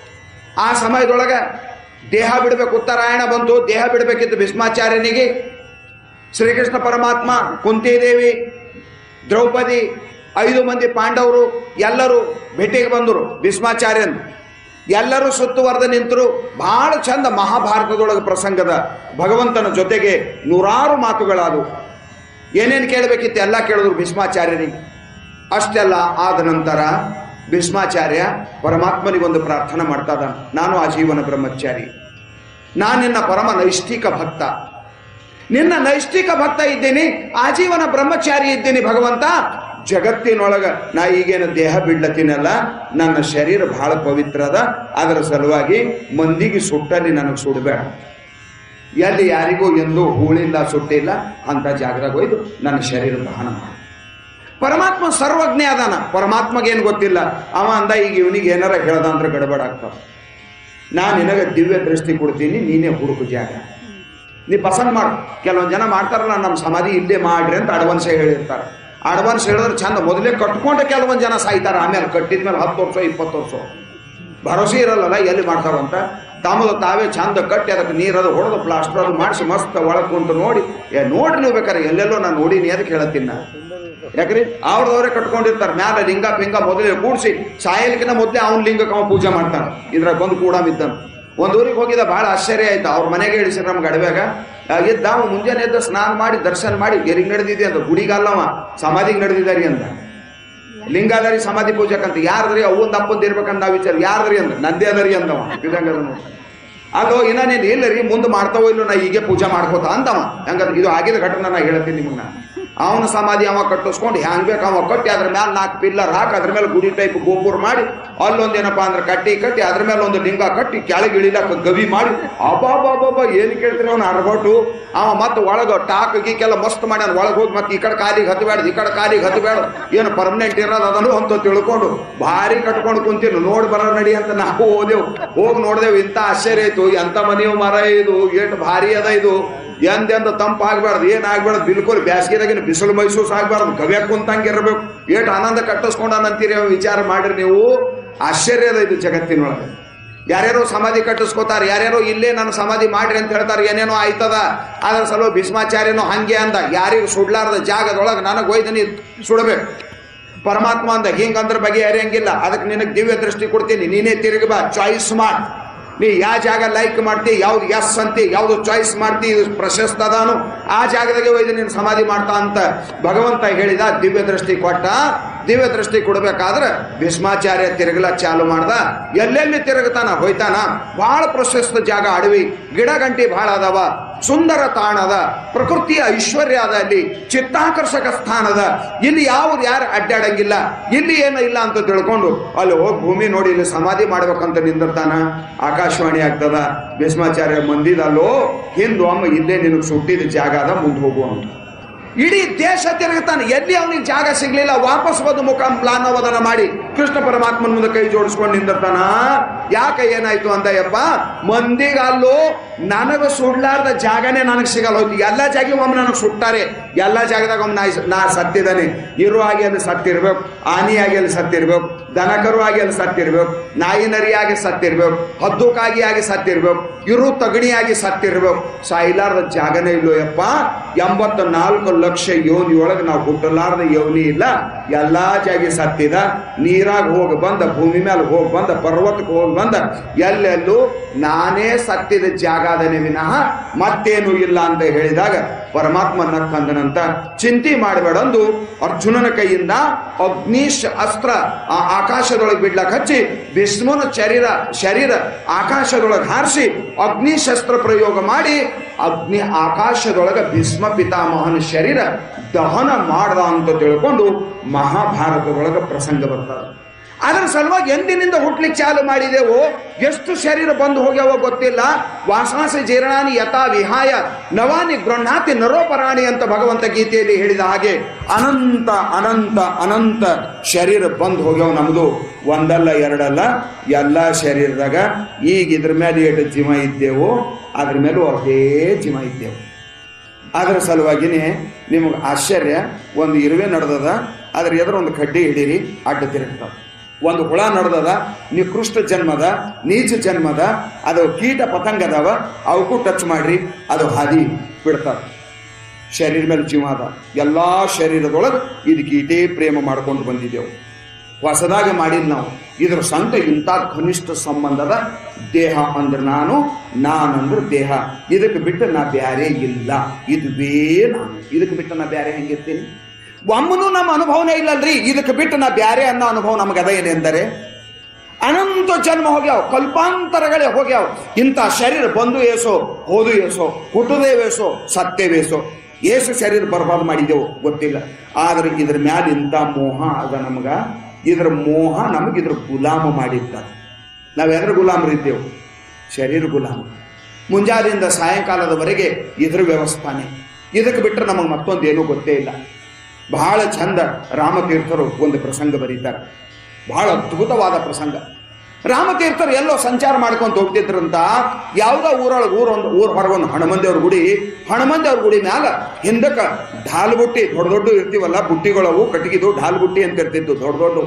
ಆ ಸಮಯದೊಳಗೆ ದೇಹ ಬಿಡಬೇಕು ಉತ್ತರಾಯಣ ಬಂತು ದೇಹ ಬಿಡಬೇಕಿತ್ತು ಭೀಷ್ಮಾಚಾರ್ಯನಿಗೆ ಶ್ರೀಕೃಷ್ಣ ಪರಮಾತ್ಮ ಕುಂತಿದೇವಿ ದ್ರೌಪದಿ ಐದು ಮಂದಿ ಪಾಂಡವರು ಎಲ್ಲರೂ ಭೇಟಿಗೆ ಬಂದರು ಭೀಷ್ಮಾಚಾರ್ಯನ್ ಎಲ್ಲರೂ ಸುತ್ತುವರೆದು ನಿಂತರು ಬಹಳ ಚಂದ ಮಹಾಭಾರತದೊಳಗೆ ಪ್ರಸಂಗದ ಭಗವಂತನ ಜೊತೆಗೆ ನೂರಾರು ಮಾತುಗಳಾದವು ಏನೇನು ಕೇಳಬೇಕಿತ್ತು ಎಲ್ಲ ಕೇಳಿದ್ರು ಭೀಷ್ಮಾಚಾರ್ಯನಿಗೆ ಅಷ್ಟೆಲ್ಲ ಆದ ನಂತರ ಭೀಷ್ಮಾಚಾರ್ಯ ಪರಮಾತ್ಮನಿಗೊಂದು ಪ್ರಾರ್ಥನೆ ಮಾಡ್ತಾ ಇದ್ದಾನೆ ನಾನು ಆಜೀವನ ಬ್ರಹ್ಮಚಾರಿ ನಾನು ನಿನ್ನ ಪರಮ ನೈಷ್ಠಿಕ ಭಕ್ತ ನಿನ್ನ ನೈಷ್ಠಿಕ ಭಕ್ತ ಇದ್ದೀನಿ ಆಜೀವನ ಬ್ರಹ್ಮಚಾರಿ ಇದ್ದೀನಿ ಭಗವಂತ ಜಗತ್ತಿನೊಳಗ ನಾ ಈಗೇನು ದೇಹ ಬಿಡ್ಲತ್ತೀನಲ್ಲ ನನ್ನ ಶರೀರ ಬಹಳ ಪವಿತ್ರ ಅದ ಅದರ ಸಲುವಾಗಿ ಮಂದಿಗೆ ಸುಟ್ಟಲ್ಲಿ ನನಗೆ ಸುಡಬೇಡ ಎಲ್ಲಿ ಯಾರಿಗೂ ಎಂದೂ ಹೂಳಿಲ್ಲ ಸುಟ್ಟಿಲ್ಲ ಅಂತ ಜಾಗದಾಗ ಒಯ್ದು ನನ್ನ ಶರೀರ ದಹನ ಮಾಡು ಪರಮಾತ್ಮ ಸರ್ವಜ್ಞ ಅದಾನ ಪರಮಾತ್ಮಗೇನು ಗೊತ್ತಿಲ್ಲ ಅವ ಅಂದ ಈಗ ಇವನಿಗೆ ಏನಾರ ಹೇಳ್ದ ಅಂದ್ರೆ ಗಡಬಡ ಆಗ್ತಾವ ನಾ ನಿನಗೆ ದಿವ್ಯ ದೃಷ್ಟಿ ಕೊಡ್ತೀನಿ ನೀನೇ ಹುಡುಕು ಜಾಗ ನೀ ಪಸಂದ್ ಮಾಡು ಕೆಲವೊಂದು ಜನ ಮಾಡ್ತಾರಲ್ಲ ನಮ್ಮ ಸಮಾಧಿ ಇಲ್ಲೇ ಮಾಡ್ರಿ ಅಂತ ಅಡ್ವಾನ್ಸ್ ಹೇಳಿರ್ತಾರೆ ಅಡ್ವಾನ್ಸ್ ಹೇಳಿದ್ರೆ ಚಂದ ಮೊದಲೇ ಕಟ್ಕೊಂಡೆ ಕೆಲವೊಂದು ಜನ ಸಾಯ್ತಾರೆ ಆಮೇಲೆ ಕಟ್ಟಿದ್ಮೇಲೆ ಹತ್ತು ವರ್ಷ ಇಪ್ಪತ್ತು ವರ್ಷ ಭರೋಸೆ ಇರಲ್ಲಲ್ಲ ಎಲ್ಲಿ ಮಾಡ್ತಾರಂತ ತಮ್ಮದು ತಾವೇ ಚಂದ ಕಟ್ಟಿ ಅದಕ್ಕೆ ನೀರದು ಹೊಡೆದು ಪ್ಲಾಸ್ಟರ್ ಅದು ಮಾಡಿಸಿ ಮಸ್ತ್ ಒಳಗೆ ಕುಂತು ನೋಡಿ ಏ ನೋಡ್ರಿ ನೀವು ಬೇಕಾರೆ ಎಲ್ಲೆಲ್ಲೋ ನಾನು ನೋಡೀನಿ ಅದಕ್ಕೆ ಹೇಳತ್ತೀನಿ ನಾನು ಯಾಕ್ರಿ ಅವ್ರದವ್ರೆ ಕಟ್ಕೊಂಡಿರ್ತಾರೆ ಮ್ಯಾಲ ಲಿಂಗ ಪಿಂಗ ಮೊದಲೇ ಕೂಡಿಸಿ ಸಾಯಲಿಕ್ಕಿಂತ ಮೊದಲೇ ಅವ್ನ ಲಿಂಗಕ್ಕೆ ಅವ ಪೂಜೆ ಮಾಡ್ತಾನೆ ಇದ್ರಾಗ ಬಂದು ಕೂಡ ಬಿದ್ದಾನ ಒಂದು ಊರಿಗೆ ಹೋಗಿದ್ದ ಭಾಳ ಆಶ್ಚರ್ಯ ಆಯ್ತು ಅವ್ರ ಮನೆಗೆ ಇಳಿಸಿರ ನಮ್ಗೆ ಅಡವ್ಯಾಗ ಎದ್ದ ಅವ ಮುಂಜಾನೆ ಎದ್ದ ಸ್ನಾನ ಮಾಡಿ ದರ್ಶನ ಮಾಡಿ ಎರಿಗೆ ನಡೆದಿದೆ ಅಂತ ಗುಡಿಗಲ್ಲವ ಸಮಾಧಿಗೆ ನಡೆದಿದ್ದಾರಿ ಅಂತ ಲಿಂಗಾದರಿ ಸಮಾಧಿ ಪೂಜಕಂತ ಯಾರ್ದ್ರಿ ಅವೊಂದು ಅಪ್ಪಂದು ಇರ್ಬೇಕಂತ ನಾವು ವಿಚಾರ ಯಾರ್ದ್ರಿ ಅಂದ ನಂದೇ ಅದರಿ ಅಂದವ ಇದಂಗ ಅದು ಇನ್ನ ನೀನು ಇಲ್ಲರಿ ಮುಂದೆ ಮಾಡ್ತಾವೋ ಇಲ್ಲೋ ನಾ ಹೀಗೆ ಪೂಜೆ ಮಾಡ್ಕೋತ ಅಂತವ ಹಂಗಂದ್ರೆ ಇದು ಆಗಿದ ಘಟನೆ ನಾ ಹೇಳ್ತೀನಿ ನಿಮಗೆ ನಾನು ಅವನ ಸಮಾಧಿ ಅವ ಕಟ್ಟಿಸ್ಕೊಂಡು ಹ್ಯಾಂಗ್ ಬೇಕು ಅವ ಕಟ್ಟಿ ಅದ್ರ ಮೇಲೆ ನಾಲ್ಕು ಪಿಲ್ಲರ್ ಹಾಕಿ ಅದ್ರ ಮೇಲೆ ಗುಡಿ ಟೈಪ್ ಗೋಪುರ ಮಾಡಿ ಅಲ್ಲೊಂದೇನಪ್ಪ ಅಂದ್ರೆ ಕಟ್ಟಿ ಕಟ್ಟಿ ಅದ್ರ ಮೇಲೆ ಒಂದು ಲಿಂಗ ಕಟ್ಟಿ ಕೆಳಗೆ ಇಳಿಲಾಕ ಗವಿ ಮಾಡಿ ಅಬಾಬಾಬಾಬ ಏನು ಕೇಳ್ತೀರಿ ಅವ್ನು ಅರ್ಗೊಟ್ಟು ಅವ ಮತ್ತೆ ಒಳಗೆ ಟಾಕ್ ಗೀಕೆಲ್ಲ ಮಸ್ತ್ ಮಾಡ್ಯಾನ ಒಳಗೆ ಹೋಗಿ ಮತ್ತೆ ಈ ಕಡೆ ಕಾಲಿಗೆ ಹತ್ತಬೇಡ ಈ ಕಡೆ ಕಾಲಿಗೆ ಹತ್ತಬೇಡ ಏನು ಪರ್ಮನೆಂಟ್ ಇರೋದು ಅದನ್ನು ಅಂತ ತಿಳ್ಕೊಂಡು ಭಾರಿ ಕಟ್ಕೊಂಡು ಕುಂತೀನಿ ನೋಡಿ ಬರೋ ನಡಿ ಅಂತ ನಾವು ಹೋದೆವು ಹೋಗಿ ನೋಡ್ದೇವು ಇಂಥ ಆಶ್ಚರ್ಯ ಆಯ್ತು ಎಂಥ ಮನೆಯು ಮರ ಇದು ಏಟು ಭಾರಿ ಅದ ಇದು ಎಂದೆಂದ ತಂಪು ಆಗ್ಬಾರ್ದು ಏನ್ ಆಗ್ಬಾರ್ದು ಬಿಲ್ಕುಲ್ ಬ್ಯಾಸ್ಗಿದಾಗಿನ ಬಿಸಿಲು ಮೈಸೂಸ್ ಆಗ್ಬಾರ್ದು ಗವ್ಯಾಕ್ ಕುಂತಂಗೆ ಇರಬೇಕು ಏಟ್ ಆನಂದ ಕಟ್ಟಿಸ್ಕೊಂಡಾನಂತೀರಿ ಅವ ವಿಚಾರ ಮಾಡ್ರಿ ನೀವು ಆಶ್ಚರ್ಯ ಅದ ಇದು ಜಗತ್ತಿನೊಳಗೆ ಯಾರ್ಯಾರೋ ಸಮಾಧಿ ಕಟ್ಟಿಸ್ಕೋತಾರೆ ಯಾರ್ಯಾರೋ ಇಲ್ಲೇ ನಾನು ಸಮಾಧಿ ಮಾಡ್ರಿ ಅಂತ ಹೇಳ್ತಾರೆ ಏನೇನೋ ಆಯ್ತದ ಅದ್ರ ಸಲುವಾಗಿ ಭೀಷ್ಮಾಚಾರ್ಯನೋ ಹಂಗೆ ಅಂದ ಯಾರಿಗೂ ಸುಡ್ಲಾರ್ದ ಜಾಗದೊಳಗೆ ನನಗೆ ಒಯ್ದು ನೀ ಸುಡಬೇಕು ಪರಮಾತ್ಮ ಅಂದ ಹಿಂಗಂದ್ರ ಬಗೆ ಹರಿಯಂಗಿಲ್ಲ ಅದಕ್ಕೆ ನಿನಗೆ ದಿವ್ಯ ದೃಷ್ಟಿ ಕೊಡ್ತೀನಿ ನೀನೇ ತಿರುಗಿ ಬಾ ಚಾಯ್ಸ್ ಮಾಡ್ ನೀ ಯಾವ ಜಾಗ ಲೈಕ್ ಮಾಡ್ತಿ ಯಾವ್ದು ಎಸ್ ಅಂತಿ ಯಾವ್ದು ಚಾಯ್ಸ್ ಮಾಡ್ತಿ ಇದು ಪ್ರಶಸ್ತ ಅದಾನು ಆ ಜಾಗದಾಗೆ ಒಯ್ದು ನೀನು ಸಮಾಧಿ ಮಾಡ್ತಾ ಅಂತ ಭಗವಂತ ಹೇಳಿದ ದಿವ್ಯ ದೃಷ್ಟಿ ಕೊಟ್ಟ ದಿವ್ಯ ದೃಷ್ಟಿ ಕೊಡ್ಬೇಕಾದ್ರೆ ಭೀಷ್ಮಾಚಾರ್ಯ ತಿರುಗಲ ಚಾಲು ಮಾಡ್ದ ಎಲ್ಲೆಲ್ಲಿ ತಿರುಗತಾನ ಹೋಯ್ತಾನ ಬಹಳ ಪ್ರಶಸ್ತ ಜಾಗ ಅಡವಿ ಗಿಡ ಗಂಟಿ ಬಹಳ ಅದಾವ ಸುಂದರ ತಾಣದ ಪ್ರಕೃತಿಯ ಐಶ್ವರ್ಯ ಅದ ಅಲ್ಲಿ ಚಿತ್ತಾಕರ್ಷಕ ಸ್ಥಾನದ ಇಲ್ಲಿ ಯಾವ್ದು ಯಾರು ಅಡ್ಡಾಡಂಗಿಲ್ಲ ಇಲ್ಲಿ ಏನು ಇಲ್ಲ ಅಂತ ತಿಳ್ಕೊಂಡು ಅಲ್ಲಿ ಹೋಗಿ ಭೂಮಿ ನೋಡಿ ಇಲ್ಲಿ ಸಮಾಧಿ ಮಾಡ್ಬೇಕಂತ ನಿಂದಿರ್ತಾನ ಆಕಾಶವಾಣಿ ಆಗ್ತದ ಭೀಷ್ಮಾಚಾರ್ಯ ಮಂದಿದಲ್ಲೋ ಹಿಂದು ಅಮ್ಮ ಇಲ್ಲೇ ನಿನಗೆ ಸುಟ್ಟಿದ ಜಾಗ ಅದ ಮುಂದೆ ಹೋಗು ಅಂತ ಇಡೀ ದೇಶ ತಿರುಗುತ್ತಾನೆ ಎಲ್ಲಿ ಅವನಿಗೆ ಜಾಗ ಸಿಗ್ಲಿಲ್ಲ ವಾಪಸ್ ಬಂದು ಮುಖ ಮ್ಲಾನವದನ ಮಾಡಿ ಕೃಷ್ಣ ಪರಮಾತ್ಮನ ಮುಂದೆ ಕೈ ಜೋಡಿಸ್ಕೊಂಡು ನಿಂದಿರ್ತಾನ ಯಾಕೆ ಏನಾಯ್ತು ಅಂದಯ್ಯಪ್ಪ ಮಂದಿಗಲ್ಲೂ ನನಗೆ ಸುಡ್ಲಾರ್ದ ಜಾಗನೇ ನನಗೆ ಸಿಗಲ್ಲ ಹೋಯ್ತು ಎಲ್ಲ ಜಾಗ ಒಮ್ಮೆ ನನಗೆ ಸುಟ್ಟಾರೆ ಎಲ್ಲ ಜಾಗದಾಗ ಒಮ್ಮೆ ನಾ ನಾ ಸತ್ತಿದ್ದಾನೆ ಇರು ಆಗಿ ಅಲ್ಲಿ ಸತ್ತಿರ್ಬೇಕು ಆನಿಯಾಗಿ ಅಲ್ಲಿ ಸತ್ತಿರ್ಬೇಕು ದನಕರು ಆಗಿ ಅಲ್ಲಿ ಸತ್ತಿರ್ಬೇಕು ನಾಯಿ ನರಿಯಾಗಿ ಸತ್ತಿರ್ಬೇಕು ಹದ್ದುಕಾಗಿ ಆಗಿ ಸತ್ತಿರ್ಬೇಕು ಇರು ತಗಣಿಯಾಗಿ ಸತ್ತಿರ್ಬೇಕು ಸಾಯಿಲಾರ್ದ ಜಾಗನೇ ಇಲ್ಲೋ ಯಪ್ಪ ಎಂಬತ್ತ ನಾಲ್ಕು ಲಕ್ಷ ಯೋನಿಯೊಳಗೆ ನಾವು ಹುಟ್ಟಲಾರ್ದ ಯೋನಿ ಇಲ್ಲ ಎಲ್ಲಾ ಜಾಗಿ ಸತ್ತಿದ ನೀರಾಗ ಹೋಗಿ ಬಂದ ಭೂಮಿ ಮೇಲೆ ಹೋಗಿ ಬಂದ ಪರ್ವತಕ್ಕೆ ಹೋಗಿ ಬಂದ ಎಲ್ಲೆಲ್ಲೂ ನಾನೇ ಸತ್ತಿದ ಜಾಗ ಅದನೇ ವಿನಃ ಮತ್ತೇನು ಇಲ್ಲ ಅಂತ ಹೇಳಿದಾಗ ಪರಮಾತ್ಮ ನಕ್ಕಂದನಂತ ಚಿಂತೆ ಮಾಡಬೇಡಂದು ಅರ್ಜುನನ ಕೈಯಿಂದ ಅಗ್ನಿಶ್ ಅಸ್ತ್ರ ಆ ಆಕಾಶದೊಳಗೆ ಬಿಡ್ಲಕ್ ಹಚ್ಚಿ ಭೀಷ್ಮನ ಶರೀರ ಶರೀರ ಆಕಾಶದೊಳಗೆ ಹಾರಿಸಿ ಅಗ್ನಿ ಶಸ್ತ್ರ ಪ್ರಯೋಗ ಮಾಡಿ ಅಗ್ನಿ ಆಕಾಶದೊಳಗೆ ಭೀಷ್ಮ ಪಿತಾಮಹನ ಶರೀರ ದಹನ ಮಾಡ್ದ ಅಂತ ತಿಳ್ಕೊಂಡು ಮಹಾಭಾರತದೊಳಗೆ ಪ್ರಸಂಗ ಬರ್ತದೆ ಅದರ ಸಲುವಾಗಿ ಎಂದಿನಿಂದ ಹುಟ್ಲಿಕ್ಕೆ ಚಾಲು ಮಾಡಿದೆವು ಎಷ್ಟು ಶರೀರ ಬಂದು ಹೋಗ್ಯಾವೋ ಗೊತ್ತಿಲ್ಲ ವಾಸಾಸಿ ಜೀರ್ಣಾನಿ ಯಥಾ ವಿಹಾಯ ನವಾನಿ ಗೃಹ್ಣಾತಿ ನರೋಪರಾಣಿ ಅಂತ ಭಗವಂತ ಗೀತೆಯಲ್ಲಿ ಹೇಳಿದ ಹಾಗೆ ಅನಂತ ಅನಂತ ಅನಂತ ಶರೀರ ಬಂದು ಹೋಗ್ಯಾವ ನಮ್ದು ಒಂದಲ್ಲ ಎರಡಲ್ಲ ಎಲ್ಲ ಶರೀರದಾಗ ಈಗ ಇದ್ರ ಮೇಲೆ ಎಷ್ಟು ಜೀವ ಇದ್ದೇವು ಅದ್ರ ಮೇಲೂ ಅದೇ ಜೀವ ಇದ್ದೇವು ಅದರ ಸಲುವಾಗಿನೇ ನಿಮಗೆ ಆಶ್ಚರ್ಯ ಒಂದು ಇರುವೆ ನಡೆದದ ಅದ್ರ ಎದುರು ಒಂದು ಕಡ್ಡಿ ಹಿಡೀರಿ ಅಡ್ಡ ತಿರುಗ್ತಾವ ಒಂದು ಹುಳ ನಡೆದದ ನಿಕೃಷ್ಟ ಜನ್ಮದ ನೀಚ ಜನ್ಮದ ಅದು ಕೀಟ ಪತಂಗದವ ಅವಕ್ಕೂ ಟಚ್ ಮಾಡ್ರಿ ಅದು ಹಾದಿ ಬಿಡ್ತಾರ ಶರೀರ ಮೇಲೆ ಜೀವ ಅದ ಎಲ್ಲ ಶರೀರದೊಳಗೆ ಇದಕ್ಕೆ ಇದೇ ಪ್ರೇಮ ಮಾಡ್ಕೊಂಡು ಬಂದಿದ್ದೆವು ಹೊಸದಾಗಿ ಮಾಡಿದ್ ನಾವು ಇದ್ರ ಸಂತ ಇಂಥ ಘನಿಷ್ಠ ಸಂಬಂಧದ ದೇಹ ಅಂದ್ರೆ ನಾನು ನಾನಂದ್ರೆ ದೇಹ ಇದಕ್ಕೆ ಬಿಟ್ಟು ನಾ ಬ್ಯಾರೆ ಇಲ್ಲ ಇದುವೇ ನಾನು ಇದಕ್ಕೆ ಬಿಟ್ಟು ನಾ ಬ್ಯಾರೆ ಹೆಂಗಿರ್ತೀನಿ ಒಮ್ಮನೂ ನಮ್ಮ ಅನುಭವನೇ ಇಲ್ಲಲ್ರಿ ಇದಕ್ಕೆ ಬಿಟ್ಟು ನಾ ಬ್ಯಾರೆ ಅನ್ನೋ ಅನುಭವ ನಮಗೆ ಅದ ಏನೆಂದರೆ ಅನಂತ ಜನ್ಮ ಹೋಗ್ಯಾವ ಕಲ್ಪಾಂತರಗಳೇ ಹೋಗ್ಯಾವ ಇಂಥ ಶರೀರ ಬಂದು ಏಸೋ ಹೋದು ಏಸೋ ಹುಟ್ಟುದೇವೇಸೋ ಸತ್ತೇವೇಸೋ ಏಸು ಶರೀರ ಬರ್ಬಾದ್ ಮಾಡಿದೆವು ಗೊತ್ತಿಲ್ಲ ಆದ್ರೆ ಇದ್ರ ಮ್ಯಾಲ ಇಂಥ ಮೋಹ ಅದ ನಮಗ ಇದ್ರ ಮೋಹ ನಮಗೆ ಇದ್ರ ಗುಲಾಮ ಮಾಡಿದ್ದ ನಾವು ಎದ್ರ ಗುಲಾಮರಿದ್ದೇವು ಶರೀರ ಗುಲಾಮ ಮುಂಜಾನೆಯಿಂದ ಸಾಯಂಕಾಲದವರೆಗೆ ಇದ್ರ ವ್ಯವಸ್ಥಾನೆ ಇದಕ್ಕೆ ಬಿಟ್ಟರೆ ನಮಗೆ ಮತ್ತೊಂದೇನೂ ಗೊತ್ತೇ ಇಲ್ಲ ಬಹಳ ಚಂದ ರಾಮತೀರ್ಥರು ಒಂದು ಪ್ರಸಂಗ ಬರೀತಾರೆ ಬಹಳ ಅದ್ಭುತವಾದ ಪ್ರಸಂಗ ರಾಮತೀರ್ಥರು ಎಲ್ಲೋ ಸಂಚಾರ ಮಾಡ್ಕೊಂತ ಹೋಗ್ತಿದ್ರಂತ ಯಾವ್ದೋ ಊರೊಳಗೆ ಊರೊಂದು ಊರ್ ಹೊರಗೊಂದು ಹಣಮಂದಿಯವ್ರ ಗುಡಿ ಹಣಮಂದಿಯವ್ರ ಗುಡಿ ಮ್ಯಾಲ ಹಿಂದಕ್ಕ ಢಾಲ್ ಬುಟ್ಟಿ ದೊಡ್ಡ ದೊಡ್ಡ ಇರ್ತೀವಲ್ಲ ಬುಟ್ಟಿಗಳವು ಕಟ್ಟಿಗಿದು ಢಾಲ್ ಬುಟ್ಟಿ ಅಂತ ಇರ್ತಿದ್ದು ದೊಡ್ಡ ದೊಡ್ಡ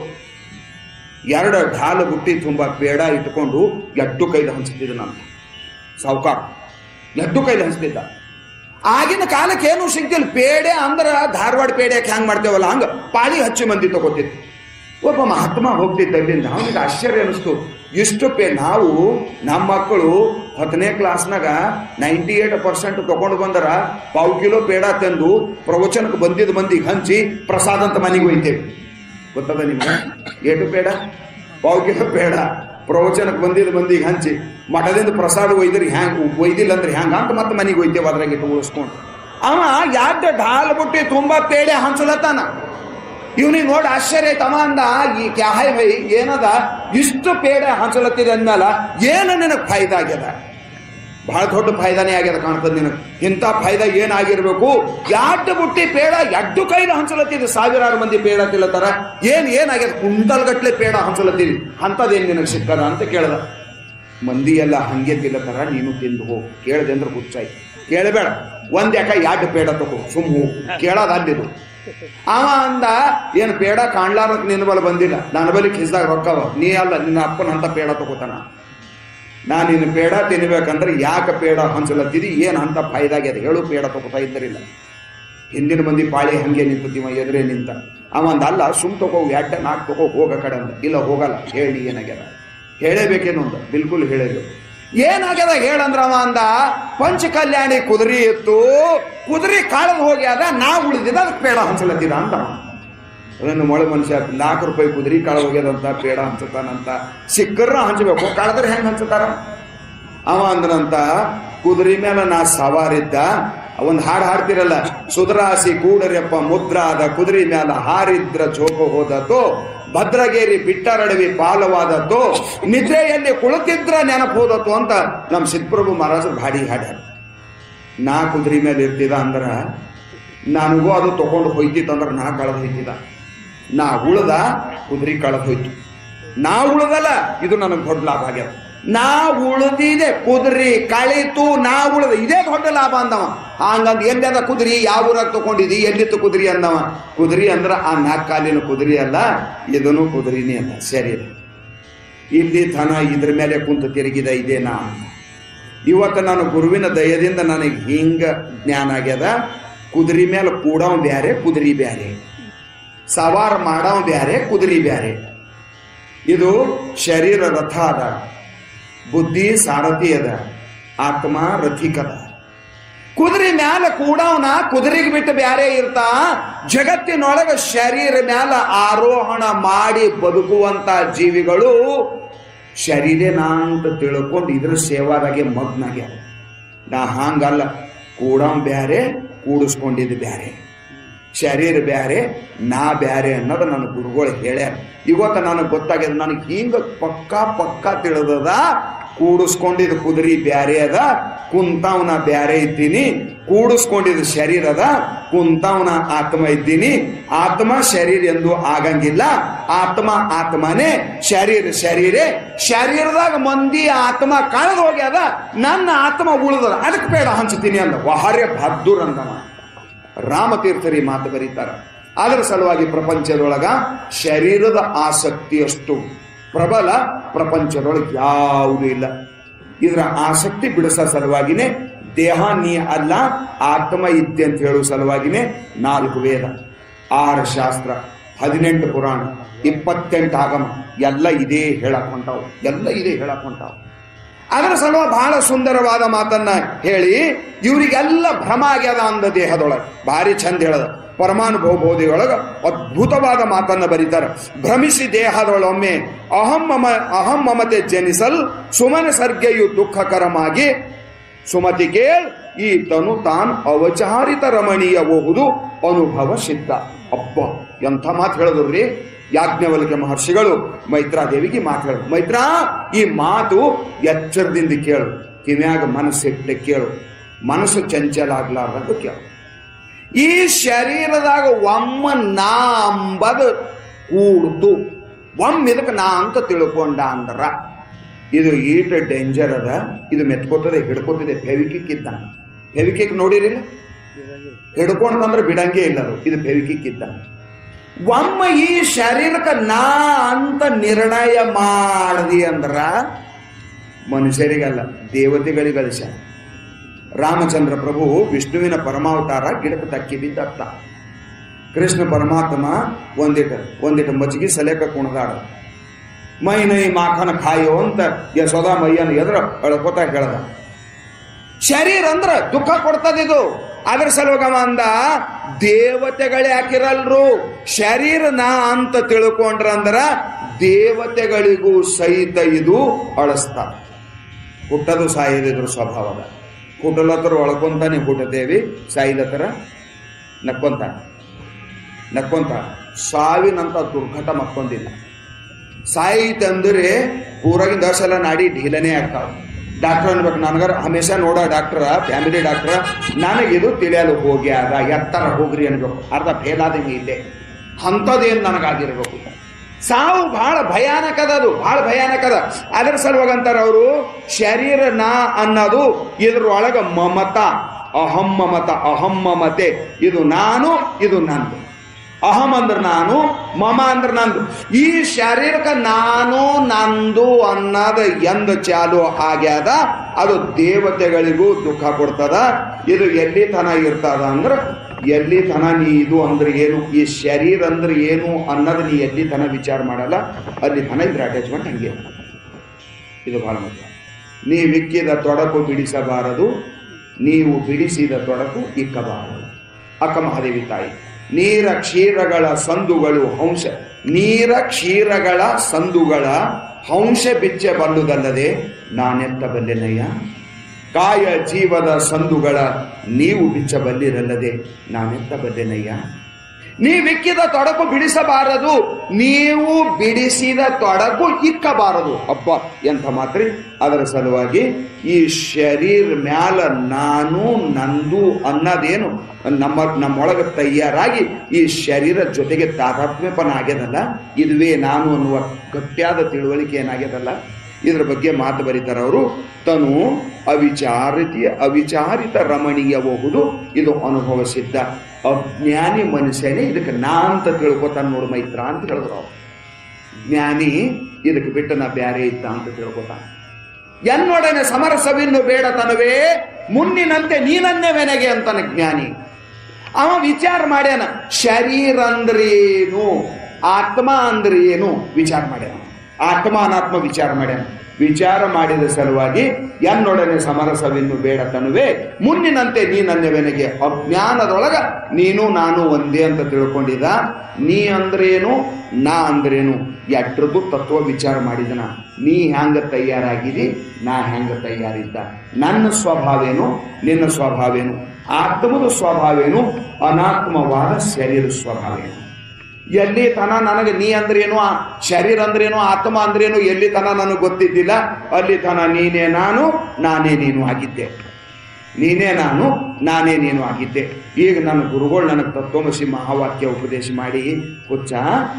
ಎರಡು ಢಾಲ್ ಬುಟ್ಟಿ ತುಂಬ ಬೇಡ ಇಟ್ಕೊಂಡು ಎಡ್ಡು ಕೈಲಿ ಹಂಚ್ತಿದ್ದ ನಾನು ಸಾವುಕಾರ ಎಡ್ಡು ಕೈಲಿ ಹಂಚ್ತಿದ್ದ ಆಗಿನ ಕಾಲಕ್ಕೆ ಏನು ಸಿಗ್ತಿಲ್ಲ ಪೇಡೆ ಅಂದ್ರೆ ಧಾರವಾಡ ಪೇಡೆಕ್ಕೆ ಹ್ಯಾಂಗ್ ಮಾಡ್ತೇವಲ್ಲ ಹಂಗ ಪಾಳಿ ಹಚ್ಚಿ ಮಂದಿ ತಗೋತಿತ್ತು ಒಬ್ಬ ಮಹಾತ್ಮ ಹೋಗ್ತಿದ್ದ ಅಲ್ಲಿಂದ ಅವನಿಗೆ ಆಶ್ಚರ್ಯ ಅನಿಸ್ತು ಇಷ್ಟು ಪೇ ನಾವು ನಮ್ಮ ಮಕ್ಕಳು ಹತ್ತನೇ ಕ್ಲಾಸ್ನಾಗ ನೈಂಟಿ ಏಟ್ ಪರ್ಸೆಂಟ್ ತಗೊಂಡು ಬಂದರ ಪಾವು ಕಿಲೋ ಪೇಡ ತಂದು ಪ್ರವಚನಕ್ಕೆ ಬಂದಿದ್ದ ಮಂದಿಗೆ ಹಂಚಿ ಪ್ರಸಾದ ಅಂತ ಮನೆಗೆ ಒಯ್ತೇವೆ ಗೊತ್ತದ ನಿಮ್ಗೆ ಏಟು ಪೇಡ ಪಾವು ಕಿಲೋ ಪೇಡ ಪ್ರವಚನಕ್ಕೆ ಬಂದಿದ್ದ ಮಂದಿಗೆ ಹಂಚಿ ಮಠದಿಂದ ಪ್ರಸಾದ ಒಯ್ದ್ರಿ ಹ್ಯಾಂಗ್ ಒಯ್ದಿಲ್ಲ ಅಂದ್ರೆ ಹ್ಯಾಂಗ ಅಂತ ಮತ್ತೆ ಮನೆಗೆ ಒಯ್ತೇವೆ ಅದ್ರಾಗ ಇಟ್ಟು ಉಳಿಸ್ಕೊಂಡು ಅವ ಯಾಕ ಢಾಲ್ ಬುಟ್ಟಿ ತುಂಬಾ ಪೇಡೆ ಹಂಚಲತ್ತಾನ ಇವನಿಗೆ ನೋಡಿ ಆಶ್ಚರ್ಯ ತಮ ಅಂದ ಈ ಕ್ಯಾಹಾಯ್ ಭೈ ಏನದ ಇಷ್ಟು ಪೇಡ ಹಂಚಲತ್ತಿದೆ ಅಂದ್ಮೇಲ ಏನು ನಿನಗೆ ಫಾಯ್ದ ಆಗ್ಯದ ಬಹಳ ದೊಡ್ಡ ಫಾಯ್ದಾನೇ ಆಗ್ಯದ ಕಾಣ್ತದೆ ನಿನಗೆ ಇಂಥ ಫಾಯ್ದ ಏನಾಗಿರ್ಬೇಕು ಯಾಡ್ ಬುಟ್ಟಿ ಪೇಡ ಎಡ್ಡು ಕೈಲಿ ಹಂಚಲತ್ತಿದೆ ಸಾವಿರಾರು ಮಂದಿ ಪೇಡ ತಿಲ್ಲತ್ತಾರ ಏನ್ ಏನಾಗ್ಯದ ಕುಂಟಲ್ ಗಟ್ಲೆ ಪೇಡ ಹಂಚಲತ್ತಿದೆ ಅಂಥದ್ದೇನು ನಿನಗೆ ಸಿಕ್ಕದ ಅಂತ ಕೇಳ್ದ ಮಂದಿ ಎಲ್ಲ ಹಂಗೆ ತಿಲ್ಲತ್ತಾರ ನೀನು ತಿಂದು ಹೋಗು ಕೇಳ್ದೆ ಅಂದ್ರೆ ಹುಚ್ಚಾಯ್ತು ಕೇಳಬೇಡ ಒಂದ್ ಯಾಕ ಯಾಡ್ ಪೇಡ ತಗೋ ಸುಮ್ ಹೋಗು ಕೇಳೋದು ಅಲ್ಲಿದು ಅವ ಅಂದ ಏನು ಪೇಡ ಕಾಣ್ಲಾರಕ್ ನಿನ್ನ ಬಲ ಬಂದಿಲ್ಲ ನನ್ನ ಬಳಿ ಕಿಸ್ದಾಗ ರೊಕ್ಕವ ನೀ ಅಲ್ಲ ನಿನ್ನ ಅಪ್ಪನ ಅಂತ ಪೇಡ ತಗೋತಾನ ನಾನು ನಿನ್ನ ಪೇಡ ತಿನ್ಬೇಕಂದ್ರೆ ಯಾಕೆ ಪೇಡ ಹಂಚಲತ್ತಿದಿ ಏನು ಅಂತ ಫಾಯ್ದಾಗ್ಯದ ಹೇಳು ಪೇಡ ತಗೋತಾ ಇದ್ದರಿಲ್ಲ ಹಿಂದಿನ ಮಂದಿ ಪಾಳಿ ಹಂಗೆ ನಿಂತಿವ ಎದುರೇ ನಿಂತ ಅವ ಅಂದ ಅಲ್ಲ ಸುಮ್ ತಗೋ ಎಡ್ಡ ನಾಲ್ಕು ತಗೋ ಹೋಗ ಕಡೆ ಅಂದ ಇಲ್ಲ ಹೋಗಲ್ಲ ಹೇಳಿ ಏನಾಗ್ಯದ ಹೇಳಬೇಕೇನು ಅಂದ ಬಿಲ್ಕುಲ್ ಹೇಳಲು ಏನಾಗ್ಯದ ಹೇಳಂದ್ರ ಅವ ಅಂದ ಪಂಚ ಕಲ್ಯಾಣಿ ಕುದುರೆ ಇತ್ತು ಕುದುರೆ ಕಾಳದ್ ಹೋಗ್ಯಾದ ನಾ ಉಳಿದಿದ ಅದಕ್ಕೆ ಪೇಡ ಹಂಚಲತ್ತಿದ ಅಂತ ಅವ. ಅದನ್ನು ಮೊಳೆ ಮನುಷ್ಯ ನಾಲ್ಕು ರೂಪಾಯಿ ಕುದುರೆ ಕಾಳ ಹೋಗ್ಯದಂತ ಪೇಡ ಹಂಚತಾನಂತ ಸಿಕ್ಕರ್ರ ಹಂಚಬೇಕು ಕಾಳದ್ರೆ ಹೆಂಗ್ ಹಂಚತಾರ ಅವ ಅಂದ್ರಂತ ಕುದುರೆ ಮೇಲೆ ನಾ ಸವಾರಿದ್ದ ಒಂದು ಹಾಡು ಹಾಡ್ತಿರಲ್ಲ ಸುಧರಾಸಿ ಕೂಡರಪ್ಪ ಮುದ್ರಾದ ಕುದುರೆ ಮ್ಯಾಲ ಹಾರಿದ್ರ ಜೋಗ ಹೋದತೋ ಭದ್ರಗೇರಿ ಬಿಟ್ಟರಡವಿ ಪಾಲವಾದತೋ ನಿದ್ರೆಯಲ್ಲಿ ಕುಳಿತಿದ್ರ ನೆನಪು ಹೋದತು ಅಂತ ನಮ್ಮ ಸಿದ್ಧಪ್ರಭು ಮಹಾರಾಜರು ಭಾಡಿ ಹಾಡ್ಯಾರ ನಾ ಕುದುರೆ ಮೇಲೆ ಇರ್ತಿದ ಅಂದ್ರ ನನಗೂ ಅದು ತಗೊಂಡು ಹೋಯ್ತಿತ್ತಂದ್ರೆ ನಾ ಕಳೆದು ಹೋಯ್ತಿದ್ದ ನಾ ಉಳ್ದ ಕುದುರೆ ಕಳೆದು ಹೋಯ್ತು ನಾ ಉಳ್ದಲ್ಲ ಇದು ನನಗೆ ದೊಡ್ಡ ಲಾಭ ಆಗ್ಯದ ನಾ ಉಳ್ದಿದೆ ಕುದುರೆ ಕಳೀತು ನಾ ಉಳ್ದ ಇದೇ ದೊಡ್ಡ ಲಾಭ ಅಂದವ ಹಂಗಂದ್ ಎಲ್ಲದ ಕುದುರೆ ಯಾವ ಊರಾಗ ತಗೊಂಡಿದಿ ಎಲ್ಲಿತ್ತು ಕುದುರೆ ಅಂದವ ಕುದುರೆ ಅಂದ್ರ ಆ ನಾಲ್ಕು ಕಾಲಿನ ಕುದುರೆ ಅಲ್ಲ ಇದನ್ನು ಕುದುರೆನೇ ಅಲ್ಲ ಸರಿ ಇಲ್ಲಿ ತನ ಇದ್ರ ಮೇಲೆ ಕುಂತ ತಿರುಗಿದ ಇದೇ ನಾ ಇವತ್ತು ನಾನು ಗುರುವಿನ ದಯದಿಂದ ನನಗೆ ಹಿಂಗ ಜ್ಞಾನ ಆಗ್ಯದ ಕುದುರೆ ಮೇಲೆ ಕೂಡವ್ ಬ್ಯಾರೆ ಕುದುರೆ ಬ್ಯಾರೆ ಸವಾರ ಮಾಡವ್ ಬ್ಯಾರೆ ಕುದುರೆ ಬ್ಯಾರೆ ಇದು ಶರೀರ ರಥ ಅದ ಬುದ್ಧಿ ಸಾರಥಿ ಅದ ಆತ್ಮ ರಥಿಕದ ಕುದುರೆ ಮ್ಯಾಲ ಕೂಡವನ ಕುದುರೆಗೆ ಬಿಟ್ಟು ಬ್ಯಾರೆ ಇರ್ತಾ ಜಗತ್ತಿನೊಳಗ ಶರೀರ ಮ್ಯಾಲ ಆರೋಹಣ ಮಾಡಿ ಬದುಕುವಂತ ಜೀವಿಗಳು ಶರೀರನ ಅಂತ ತಿಳ್ಕೊಂಡು ಇದ್ರ ಸೇವಾದಾಗೆ ಮಗ್ನಾಗ್ಯಾರ ನಾ ಹಾಂಗಲ್ಲ ಕೂಡವ್ ಬ್ಯಾರೆ ಕೂಡಿಸ್ಕೊಂಡಿದ್ದು ಬ್ಯಾರೆ ಶರೀರ ಬ್ಯಾರೆ ನಾ ಬ್ಯಾರೆ ಅನ್ನೋದು ನನ್ನ ಗುರುಗಳು ಹೇಳ್ಯಾರ ಇವತ್ತು ನನಗೆ ಗೊತ್ತಾಗ್ಯದ ನನಗೆ ಹಿಂಗ ಪಕ್ಕ ಪಕ್ಕ ತಿಳಿದದ ಕೂಡಿಸ್ಕೊಂಡಿದ್ದು ಕುದುರೆ ಬ್ಯಾರೆ ಅದ ಕುಂತವನ ಬ್ಯಾರೆ ಇದ್ದೀನಿ ಕೂಡಿಸ್ಕೊಂಡಿದ್ದು ಶರೀರ ಅದ ಕುಂತವನ ಆತ್ಮ ಇದ್ದೀನಿ ಆತ್ಮ ಶರೀರ ಎಂದು ಆಗಂಗಿಲ್ಲ ಆತ್ಮ ಆತ್ಮನೇ ಶರೀರ ಶರೀರೇ ಶರೀರದಾಗ ಮಂದಿ ಆತ್ಮ ಕಳೆದು ಹೋಗ್ಯದ ನನ್ನ ಆತ್ಮ ಉಳಿದದ ಅದಕ್ಕೆ ಬೇಡ ಹಂಚ್ತೀನಿ ಅಂದ ವಹಾರ್ಯ ಬಹದ್ದೂರ್ ಅಂದವ ರಾಮತೀರ್ಥರಿ ಮಾತು ಬರೀತಾರೆ ಅದರ ಸಲುವಾಗಿ ಪ್ರಪಂಚದೊಳಗ ಶರೀರದ ಆಸಕ್ತಿಯಷ್ಟು ಪ್ರಬಲ ಪ್ರಪಂಚದೊಳಗೆ ಯಾವುದೂ ಇಲ್ಲ ಇದರ ಆಸಕ್ತಿ ಬಿಡಿಸೋ ಸಲುವಾಗಿನೇ ದೇಹ ನೀ ಅಲ್ಲ ಆತ್ಮ ಇದ್ದೆ ಅಂತ ಹೇಳುವ ಸಲುವಾಗಿನೇ ನಾಲ್ಕು ವೇದ ಆರು ಶಾಸ್ತ್ರ ಹದಿನೆಂಟು ಪುರಾಣ ಇಪ್ಪತ್ತೆಂಟು ಆಗಮ ಎಲ್ಲ ಇದೇ ಹೇಳಕ್ ಹೊಂಟಾವು ಎಲ್ಲ ಇದೇ ಹೇಳಕ್ ಹೊಂಟಾವು ಅದರ ಸಲುವಾಗಿ ಬಹಳ ಸುಂದರವಾದ ಮಾತನ್ನ ಹೇಳಿ ಇವರಿಗೆಲ್ಲ ಭ್ರಮ ಆಗ್ಯದ ಅಂದ ದೇಹದೊಳಗೆ ಭಾರಿ ಚಂದ ಹೇಳದ ಪರಮಾನುಭವ ಬೋಧಿಯೊಳಗ ಅದ್ಭುತವಾದ ಮಾತನ್ನ ಬರೀತಾರೆ ಭ್ರಮಿಸಿ ದೇಹದೊಳೊಮ್ಮೆ ಅಹಂ ಮಮ ಅಹಂ ಮಮತೆ ಜನಿಸಲ್ ಸುಮನ ಸರ್ಗೆಯು ದುಃಖಕರಮಾಗಿ ಸುಮತಿ ಕೇಳ್ ಈ ತನು ತಾನ್ ಅವಚಾರಿತ ರಮಣೀಯಬಹುದು ಅನುಭವ ಸಿದ್ಧ ಅಬ್ಬ ಎಂಥ ಮಾತು ಹೇಳಿದ್ರಿ ಯಾಜ್ಞವಲ್ಕ್ಯ ಮಹರ್ಷಿಗಳು ಮೈತ್ರಾದೇವಿಗೆ ಮಾತು ಹೇಳು ಮೈತ್ರಾ ಈ ಮಾತು ಎಚ್ಚರದಿಂದ ಕೇಳು ಕಿವ್ಯಾಗ ಮನಸ್ಸಿಟ್ಟು ಕೇಳು ಮನಸ್ಸು ಚಂಚಲ ಆಗ್ಲಾರ್ದಂಗ ಕೇಳು ಈ ಶರೀರದಾಗ ಒಮ್ಮ ನಾ ಅಂಬದು ಕೂಡ್ತು ಒಮ್ಮೆ ಇದಕ್ಕೆ ನಾ ಅಂತ ತಿಳ್ಕೊಂಡ ಅಂದ್ರ ಇದು ಈಟ ಡೇಂಜರ್ ಅದ ಇದು ಮೆತ್ಕೋತದೆ ಹಿಡ್ಕೋತದೆ ಫೆವಿಕಿಕ್ ಇದ್ದಂಗ ಫೆವಿಕಿಕ್ ನೋಡಿರಿಲ್ಲ ಹಿಡ್ಕೊಂಡು ಬಂದ್ರೆ ಬಿಡಂಗೇ ಇಲ್ಲ ಅದು ಇದು ಫೆವಿಕಿಕ್ ಇದ್ದಂಗ ಒಮ್ಮ ಈ ಶರೀರಕ್ಕೆ ನಾ ಅಂತ ನಿರ್ಣಯ ಮಾಡದಿ ಅಂದ್ರ ಮನುಷ್ಯರಿಗಲ್ಲ ದೇವತೆಗಳಿಗಲ್ಲ ಶ ರಾಮಚಂದ್ರ ಪ್ರಭು ವಿಷ್ಣುವಿನ ಪರಮಾವತಾರ ಗಿಡಕ್ಕೆ ತಕ್ಕಿ ಬಿದ್ದತ್ತ ಕೃಷ್ಣ ಪರಮಾತ್ಮ ಒಂದಿಟ ಒಂದಿಟ ಮಜ್ಜಿಗೆ ಸಲೇಕ ಕುಣದಾಡ ಮೈ ನೈ ಮಾಖನ ಖಾಯೋ ಅಂತ ಯಶೋದ ಮೈಯನ ಎದ್ರ ಅಳ್ಕೋತ ಹೇಳ್ದ ಶರೀರ ಅಂದ್ರ ದುಃಖ ಕೊಡ್ತದಿದು ಅದ್ರ ಸಲುವಾಗ ಅಂದ ದೇವತೆಗಳೇ ಹಾಕಿರಲ್ರು ಶರೀರ ನಾ ಅಂತ ತಿಳ್ಕೊಂಡ್ರ ಅಂದ್ರ ದೇವತೆಗಳಿಗೂ ಸಹಿತ ಇದು ಅಳಿಸ್ತಾರ ಹುಟ್ಟದು ಸಾಯದಿದ್ರ ಸ್ವಭಾವದ ಹುಟ್ಟಲತ್ತರ ಒಳ್ಕೊಂತಾನೆ ಹುಟ್ಟದೇವಿ ಸಾಯಿಲತ್ತರ ನಕ್ಕೊಂತ ನಕ್ಕೊಂತ ಸಾವಿನಂತ ದುರ್ಘಟ ಮತ್ತೊಂದಿಲ್ಲ ಸಾಯಿತಂದ್ರೆ ಪೂರಾಗಿನ ದಶ ಎಲ್ಲ ನಾಡಿ ಢೀಲನೇ ಆಗ್ತಾವ ಡಾಕ್ಟರ್ ಅನ್ಬೇಕು ನನಗರ ಹಮೇಶ ನೋಡೋ ಡಾಕ್ಟರ್ ಫ್ಯಾಮಿಲಿ ಡಾಕ್ಟರ್ ನನಗಿದು ತಿಳಿಯಲು ಹೋಗ್ಯಾದ ಎತ್ತರ ಹೋಗ್ರಿ ಅನ್ಬೇಕು ಅರ್ಧ ಫೇಲ್ ಆದಂಗೆ ಇಲ್ಲೇ ಅಂಥದ್ದೇನು ನನಗಾಗಿರ್ಬೇಕು ಸಾವು ಬಹಳ ಭಯಾನಕದ ಅದು ಬಹಳ ಭಯಾನಕದ ಅದರ ಸಲುವಾಗಿ ಅಂತಾರ ಅವರು ಶರೀರ ನಾ ಅನ್ನೋದು ಇದ್ರೊಳಗ ಮಮತ ಅಹಂ ಮಮತ ಅಹಂ ಮಮತೆ ಇದು ನಾನು ಇದು ನಂದು ಅಹಂ ಅಂದ್ರೆ ನಾನು ಮಮ ಅಂದ್ರೆ ನಂದು ಈ ಶಾರೀರಿಕ ನಾನು ನಂದು ಅನ್ನೋದು ಎಂದ ಚಾಲು ಆಗ್ಯಾದ ಅದು ದೇವತೆಗಳಿಗೂ ದುಃಖ ಕೊಡ್ತದ ಇದು ಎಲ್ಲಿ ತನ ಇರ್ತದ ಅಂದ್ರೆ ಎಲ್ಲಿ ತನ ನೀ ಇದು ಅಂದ್ರೆ ಏನು ಈ ಶರೀರ ಅಂದ್ರೆ ಏನು ಅನ್ನೋದು ನೀ ಎಲ್ಲಿ ತನ ವಿಚಾರ ಮಾಡಲ್ಲ ಅಲ್ಲಿ ತನ ಇದ್ರ ಅಟ್ಯಾಚ್ಮೆಂಟ್ ಹಂಗೆ ಇದು ಬಹಳ ಮುಖ್ಯ ನೀವಿಕ್ಕಿದ ತೊಡಕು ಬಿಡಿಸಬಾರದು ನೀವು ಬಿಡಿಸಿದ ತೊಡಕು ಇಕ್ಕಬಾರದು ಅಕ್ಕ ಮಹಾದೇವಿ ತಾಯಿ ನೀರ ಕ್ಷೀರಗಳ ಸಂದುಗಳು ಹಂಶ ನೀರ ಕ್ಷೀರಗಳ ಸಂದುಗಳ ಹಂಶ ಬಿಚ್ಚ ಬಲ್ಲುದಲ್ಲದೆ ನಾನೆತ್ತಬಲ್ಲೆನಯ್ಯ ಕಾಯ ಜೀವದ ಸಂದುಗಳ ನೀವು ಬಿಚ್ಚಬಲ್ಲಿರಲ್ಲದೆ ನಾನೆತ್ತಬಲ್ಲೆನಯ್ಯ ನೀವಿಕ್ಕಿದ ತೊಡಕು ಬಿಡಿಸಬಾರದು ನೀವು ಬಿಡಿಸಿದ ತೊಡಕು ಇಕ್ಕಬಾರದು ಅಬ್ಬ ಎಂಥ ಮಾತ್ರಿ ಅದರ ಸಲುವಾಗಿ ಈ ಶರೀರ ಮ್ಯಾಲ ನಾನು ನಂದು ಅನ್ನೋದೇನು ನಮ್ಮ ನಮ್ಮೊಳಗೆ ತಯಾರಾಗಿ ಈ ಶರೀರ ಜೊತೆಗೆ ತಾದಾತ್ಮ್ಯಪನ ಆಗ್ಯದಲ್ಲ ಇದುವೇ ನಾನು ಅನ್ನುವ ಗಟ್ಟಿಯಾದ ತಿಳುವಳಿಕೆ ಏನಾಗ್ಯದಲ್ಲ ಇದ್ರ ಬಗ್ಗೆ ಮಾತು ಬರೀತಾರೆ ಅವರು ತನು ಅವಿಚಾರಿತ ಅವಿಚಾರಿತ ರಮಣೀಯಬಹುದು ಇದು ಅನುಭವ ಸಿದ್ಧ ಅಜ್ಞಾನಿ ಮನುಷ್ಯನೇ ಇದಕ್ಕೆ ನಾ ಅಂತ ತಿಳ್ಕೊತಾನ ನೋಡು ಮೈತ್ರ ಅಂತ ಹೇಳಿದ್ರು ಅವ್ರು ಜ್ಞಾನಿ ಇದಕ್ಕೆ ಬಿಟ್ಟು ನಾ ಬ್ಯಾರೆ ಇದ್ದ ಅಂತ ತಿಳ್ಕೊತಾನ ಎನ್ನೊಡನೆ ಸಮರಸವಿನ್ನು ಬೇಡ ತನವೇ ಮುನ್ನಿನಂತೆ ನೀನನ್ನೇ ಅಂತಾನೆ ಜ್ಞಾನಿ ಅವ ವಿಚಾರ ಮಾಡ್ಯಾನ ಶರೀರ ಅಂದ್ರೇನು ಆತ್ಮ ಅಂದ್ರೆ ಏನು ವಿಚಾರ ಮಾಡ್ಯಾನ ಆತ್ಮ ಅನಾತ್ಮ ವಿಚಾರ ಮಾಡ್ಯಾನ ವಿಚಾರ ಮಾಡಿದ ಸಲುವಾಗಿ ಎನ್ನೊಡನೆ ಸಮರಸವಿನ್ನು ಬೇಡ ತನುವೆ ಮುನ್ನಿನಂತೆ ನೀ ನನ್ನೆವೆನಗೆ ಅಜ್ಞಾನದೊಳಗ ನೀನು ನಾನು ಒಂದೇ ಅಂತ ತಿಳ್ಕೊಂಡಿದ್ದ ನೀ ಅಂದ್ರೇನು ನಾ ಅಂದ್ರೇನು ಎಟ್ರದ್ದು ತತ್ವ ವಿಚಾರ ಮಾಡಿದನ ನೀ ಹ್ಯಾಂಗ ತಯಾರಾಗಿದಿ ನಾ ಹೆಂಗ ತಯಾರಿದ್ದ ನನ್ನ ಸ್ವಭಾವೇನು ನಿನ್ನ ಸ್ವಭಾವೇನು ಆತ್ಮದ ಸ್ವಭಾವೇನು ಅನಾತ್ಮವಾದ ಶರೀರ ಸ್ವಭಾವೇನು ಎಲ್ಲಿ ತನ ನನಗೆ ನೀ ಅಂದ್ರೇನು ಆ ಶರೀರ ಅಂದ್ರೇನು ಆತ್ಮ ಅಂದ್ರೇನು ಎಲ್ಲಿ ತನ ನನಗೆ ಗೊತ್ತಿದ್ದಿಲ್ಲ ಅಲ್ಲಿ ತನ ನೀನೇ ನಾನು ನಾನೇ ನೀನು ಆಗಿದ್ದೆ ನೀನೇ ನಾನು ನಾನೇ ನೀನು ಆಗಿದ್ದೆ ಈಗ ನನ್ನ ಗುರುಗಳು ನನಗೆ ತತ್ವಮಸಿ ಮಹಾವಾಕ್ಯ ಉಪದೇಶ ಮಾಡಿ ಹುಚ್ಚ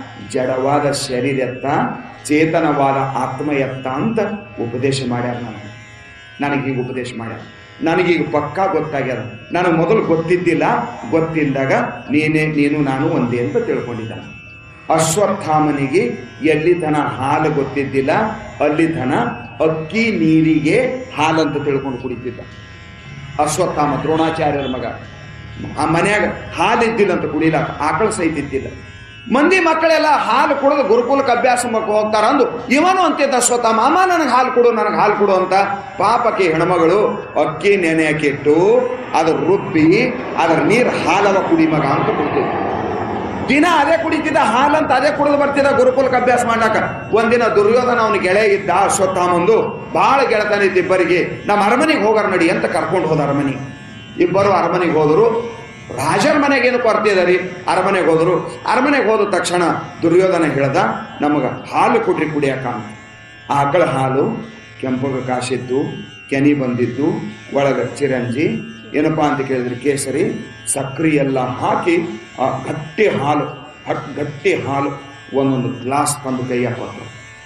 ಜಡವಾದ ಶರೀರ ಎತ್ತ ಚೇತನವಾದ ಆತ್ಮ ಎತ್ತ ಅಂತ ಉಪದೇಶ ಮಾಡ್ಯಾರ ನನಗೆ ನನಗೀಗ ಉಪದೇಶ ಮಾಡ್ಯಾರ ನನಗೀಗ ಪಕ್ಕಾ ಗೊತ್ತಾಗ್ಯದ ನನಗೆ ಮೊದಲು ಗೊತ್ತಿದ್ದಿಲ್ಲ ಗೊತ್ತಿಲ್ಲದಾಗ ನೀನೇ ನೀನು ನಾನು ಒಂದೇ ಅಂತ ತಿಳ್ಕೊಂಡಿದ್ದ ಅಶ್ವತ್ಥಾಮನಿಗೆ ಎಲ್ಲಿ ತನ ಹಾಲು ಗೊತ್ತಿದ್ದಿಲ್ಲ ಅಲ್ಲಿ ತನ ಅಕ್ಕಿ ನೀರಿಗೆ ಹಾಲಂತ ತಿಳ್ಕೊಂಡು ಕುಡಿತಿದ್ದ ಅಶ್ವತ್ಥಾಮ ದ್ರೋಣಾಚಾರ್ಯರ ಮಗ ಆ ಮನ್ಯಾಗ ಹಾಲು ಇದ್ದಿಲ್ಲ ಅಂತ ಕುಡಿಲಾಕ ಆಕಳ ಸಹಿತ ಇದ್ದಿಲ್ಲ ಮಂದಿ ಮಕ್ಕಳೆಲ್ಲ ಹಾಲು ಕುಡಿದು ಗುರುಕುಲಕ್ಕೆ ಅಭ್ಯಾಸ ಮಾಡಕ್ಕೆ ಹೋಗ್ತಾರ ಅಂದು ಇವನು ಅಂತಿದ್ದ ಅಶ್ವತ್ಥಾಮ ಅಮ್ಮ ನನಗೆ ಹಾಲು ಕೊಡು ನನಗೆ ಹಾಲು ಕೊಡು ಅಂತ ಪಾಪಕ್ಕೆ ಹೆಣ್ಮಗಳು ಅಕ್ಕಿ ನೆನೆಯಕ್ಕಿಟ್ಟು ಅದ್ರ ರುಬ್ಬಿ ಅದ್ರ ನೀರು ಹಾಲವ ಕುಡಿ ಮಗ ಅಂತ ಕುಡ್ತಿದ್ದ ದಿನ ಅದೇ ಕುಡಿತಿದ್ದ ಹಾಲಂತ ಅದೇ ಕುಡಿದು ಬರ್ತಿದ್ದ ಗುರುಕುಲಕ್ಕೆ ಅಭ್ಯಾಸ ಮಾಡಾಕ ಒಂದಿನ ದುರ್ಯೋಧನ ಅವನ ಗೆಳೆಯ ಇದ್ದ ಅಶ್ವತ್ಥಾಮಂದು ಬಹಳ ಗೆಳತನ ಇದ್ದ ಇಬ್ಬರಿಗೆ ನಮ್ಮ ಅರಮನೆಗೆ ಹೋಗಾರ ನಡಿ ಅಂತ ಕರ್ಕೊಂಡು ಹೋದ ಅರಮನೆಗೆ ಇಬ್ಬರು ಅರಮನೆಗೆ ಹೋದರು ರಾಜರ ಮನೆಗೆ ಏನು ಕೊರತೆ ರೀ ಅರಮನೆಗೆ ಹೋದರು ಅರಮನೆಗೆ ಹೋದ ತಕ್ಷಣ ದುರ್ಯೋಧನ ಹೇಳ್ದ ನಮಗ ಹಾಲು ಕೊಡ್ರಿ ಕುಡಿಯಕ ಅಂತ ಆಕಳ ಹಾಲು ಕೆಂಪಗ ಕಾಸಿದ್ದು ಕೆನಿ ಬಂದಿದ್ದು ಒಳಗ ಚಿರಂಜಿ ಏನಪ್ಪಾ ಅಂತ ಕೇಳಿದ್ರೆ ಕೇಸರಿ ಸಕ್ರಿ ಎಲ್ಲ ಹಾಕಿ ಆ ಗಟ್ಟಿ ಹಾಲು ಹಟ್ ಗಟ್ಟಿ ಹಾಲು ಒಂದೊಂದು ಗ್ಲಾಸ್ ತಂದು ಕೈಯಾಗ ಕೊಟ್ಟರು